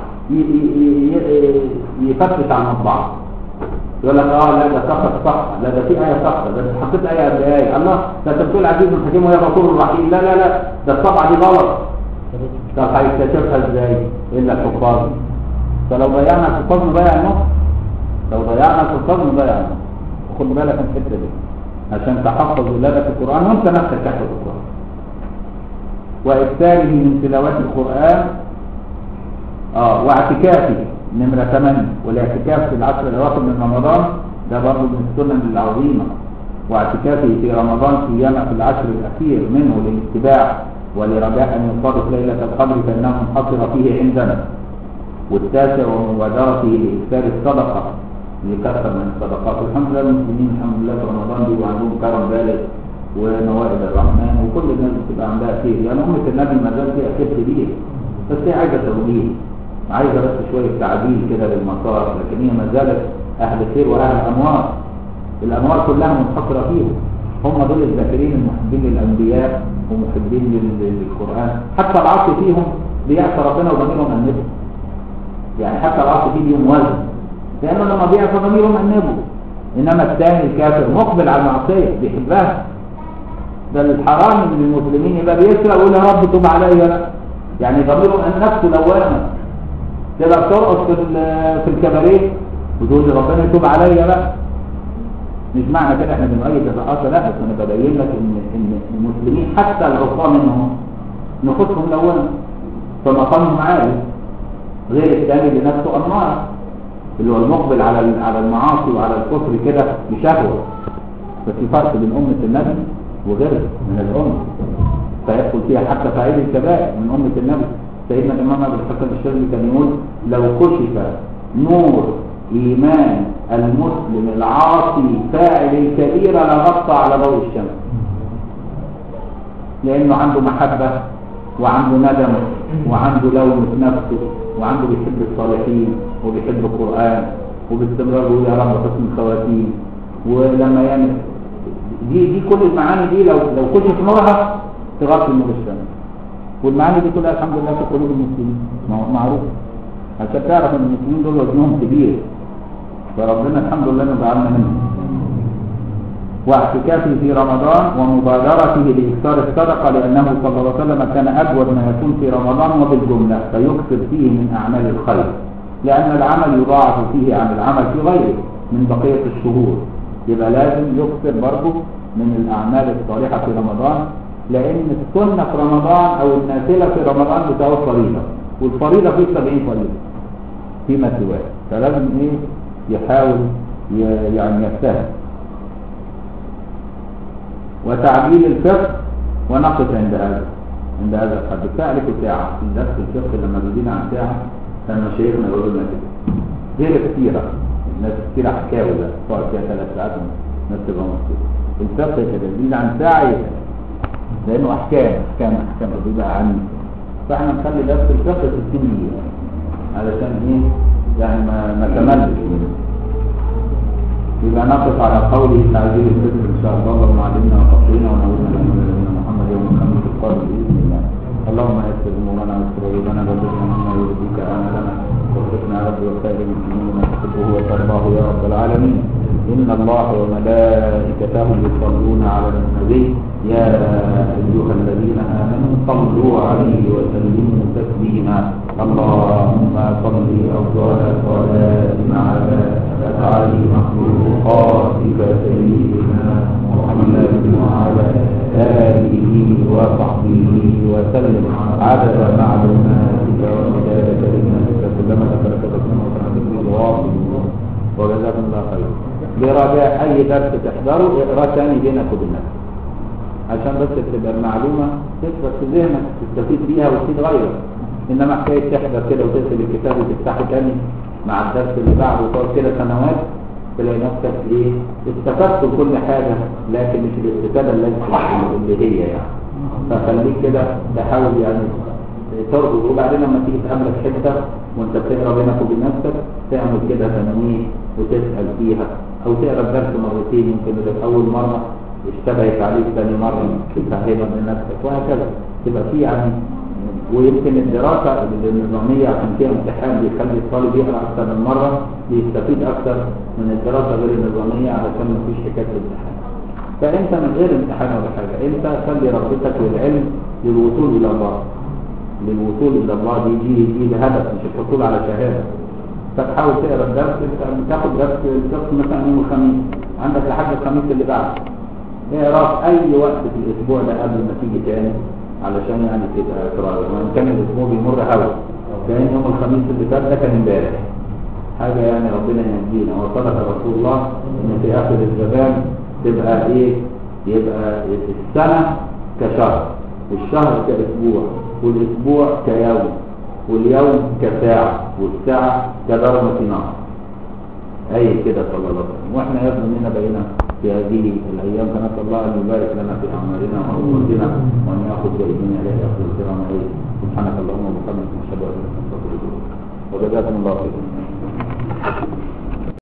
يفتش على المطبعة يقول لك اه لا ده سقط صح لا ده في آية صح ده انت حطيت آية قد آية الله ده انت بتقول عزيز الحكيم ويا غفور الرحيم لا لا لا ده الطبعة دي غلط طب هيكتشفها ازاي الا الحفاظ فلو ضيعنا الحفاظ نضيع النص لو ضيعنا الحفاظ نضيع النص وخد بالك من الحته دي عشان تحفظ ولادك القران وانت نفسك تحفظ القران وإكثاره من تلاوات القرآن اه واعتكافه نمرة 8 والاعتكاف في العشر الأواخر من رمضان ده برضه من السنن العظيمة واعتكافه في رمضان سيما في العشر الأخير منه للاتباع ولرجاء أن يصادف ليلة القدر فإنه منحصر فيه عندنا والتاسع ومبادرته لإكثار الصدقة لكثر من الصدقات والحمد لله المسلمين الحمد لله في رمضان بيبقوا عندهم كرم بالغ ونوائب الرحمن وكل الناس بتبقى عندها خير يعني أمة النبي ما زال فيها خير كبير بس هي عايزة توجيه عايزة بس شوية تعديل كده للمسار لكن هي ما زالت أهل خير وأهل أنوار الأنوار كلها منحصرة فيهم هم دول الذاكرين المحبين للأنبياء ومحبين لل- للقرآن حتى العصر فيهم بيعصى ربنا وضميرهم أنبه يعني حتى العصر فيه ليهم وزن لأنه لما بيعصى ضميرهم أنبه إنما الثاني الكافر مقبل على المعصية بيحبها ده الحرام من المسلمين يبقى بيسرق ويقول يا رب توب عليا لا يعني ضميره أن نفسه لوامة تبقى بترقص في ال- في الكباريه وتقول لي ربنا يتوب عليا لا مش معنى كده احنا بنؤيد الرقاصه لا بس انا ببين لك ان ان المسلمين حتى العصاه منهم نفوسهم لونه فمقامهم عالي غير الثاني اللي نفسه اماره اللي هو المقبل على ال- على المعاصي وعلى الكفر كده بشهوه ففي فرق بين امه النبي وغيرها من الامه فيدخل فيها حتى فاعل الكبائر من امه النبي سيدنا الامام ابو الحسن الشاذلي كان يقول لو كشف نور ايمان المسلم العاصي فاعل الكبيره لغطى على ضوء الشمس لانه عنده محبه وعنده ندم وعنده لوم في نفسه وعنده بيحب الصالحين وبيحب القران وباستمرار يقول يا رب حسن الخواتيم ولما يعمل دي دي كل المعاني دي لو لو كشف نورها تغطي النور الشمس والمعاني دي كلها الحمد لله في قلوب المسلمين مع- معروف عشان تعرف ان المسلمين دول وزنهم كبير فربنا الحمد لله نجعلنا منهم واعتكافه في رمضان ومبادرته لإكثار الصدقة لأنه صلى الله عليه وسلم كان أجود ما يكون في رمضان وبالجملة فيكثر فيه من أعمال الخير لأن العمل يضاعف فيه عن العمل في غيره من بقية الشهور يبقى لازم يكثر برضه من الأعمال الصالحة في رمضان لأن السنة في رمضان أو النافلة في رمضان بتساوي الفريضة والفريضة فيه 70 فريضة فيما سواه فلازم إيه يحاول ي- يعني يجتهد وتعجيل الفقه ونقف عند هذا عند هذا الحد تعرف ساعة في درس الفقه لما بيجينا عن ساعة كان مشايخنا يقولوا لنا كده غير كتيرة الناس كتيرة حكاوي ده تقعد فيها ثلاث ساعات الناس تبقى مبسوطة الفقه كده بيجي عن ساعة يبقى. لأنه أحكام أحكام أحكام بيبقى عن فاحنا نخلي درس الفقه 60 دقيقة علشان إيه يعني ما ما تملش يبقى نقف على قوله تعجيل الفطر ان شاء الله اللهم علمنا وفقنا ونورنا لنا نبينا محمد يوم الخميس القادم باذن الله اللهم يسر امورنا واستر عيوبنا وبلغنا مما يرضيك امالنا وارزقنا يا رب وخير المسلمين ما تحبه وترضاه يا رب العالمين ان الله وملائكته يصلون على النبي يا ايها الذين امنوا صلوا عليه وسلموا تسليما اللهم صل افضل الصلاه على أفعال مخلوقاتك سيدنا محمد وعلى آله وصحبه وسلم عدد معلوماتك ومداد كلماتك كلما ذكرك ربنا وتعالى الواصل وجزاكم الله خير برجاء أي درس تحضره اقرأ تاني بينك وبين نفسك عشان بس تبقى المعلومة تثبت في ذهنك تستفيد بيها وتفيد غيرك انما حكايه تحضر كده وتقفل الكتاب وتفتحه تاني مع الدرس اللي بعده وتقعد كده سنوات تلاقي نفسك ايه استفدت كل حاجه لكن مش الاستفاده اللي اللي هي يعني فخليك كده تحاول يعني تربط وبعدين لما تيجي تقابلك حته وانت بتقرا بينك وبين نفسك تعمل كده تنويه وتسال فيها او تقرا الدرس مرتين يمكن ده اول مره اشتبهت عليك ثاني مره تفهمها لنفسك وهكذا تبقى في يعني ويمكن الدراسة النظامية عشان فيها امتحان بيخلي الطالب يقرأ أكثر من مرة بيستفيد أكثر من الدراسة غير النظامية علشان ما فيش حكاية الامتحان فأنت من غير امتحان ولا حاجة أنت خلي رغبتك للعلم للوصول إلى الله للوصول إلى الله دي دي دي ده هدف مش الحصول على شهادة فتحاول تقرا الدرس انت بتاخد درس الفقه مثلا يوم الخميس عندك لحد الخميس اللي بعده اقرا في اي وقت في الاسبوع ده قبل ما تيجي تاني علشان يعني تبقى اقرار وان كان الاسبوع بيمر هوا كان يوم الخميس اللي فات ده كان امبارح حاجه يعني ربنا يهدينا وصدق رسول الله ان في اخر الزمان تبقى ايه يبقى السنه كشهر والشهر كاسبوع والاسبوع كيوم واليوم كساعه والساعه كدرجه نار اي كده صلى الله عليه وسلم واحنا يبدو اننا بقينا في هذه الايام فنسال الله ان يبارك لنا في اعمالنا وامورنا وان ياخذ بايدينا اليه اخذ الكرام عليه سبحانك اللهم وبحمدك نشهد ان لا اله الا انت نستغفرك وجزاكم الله خيرا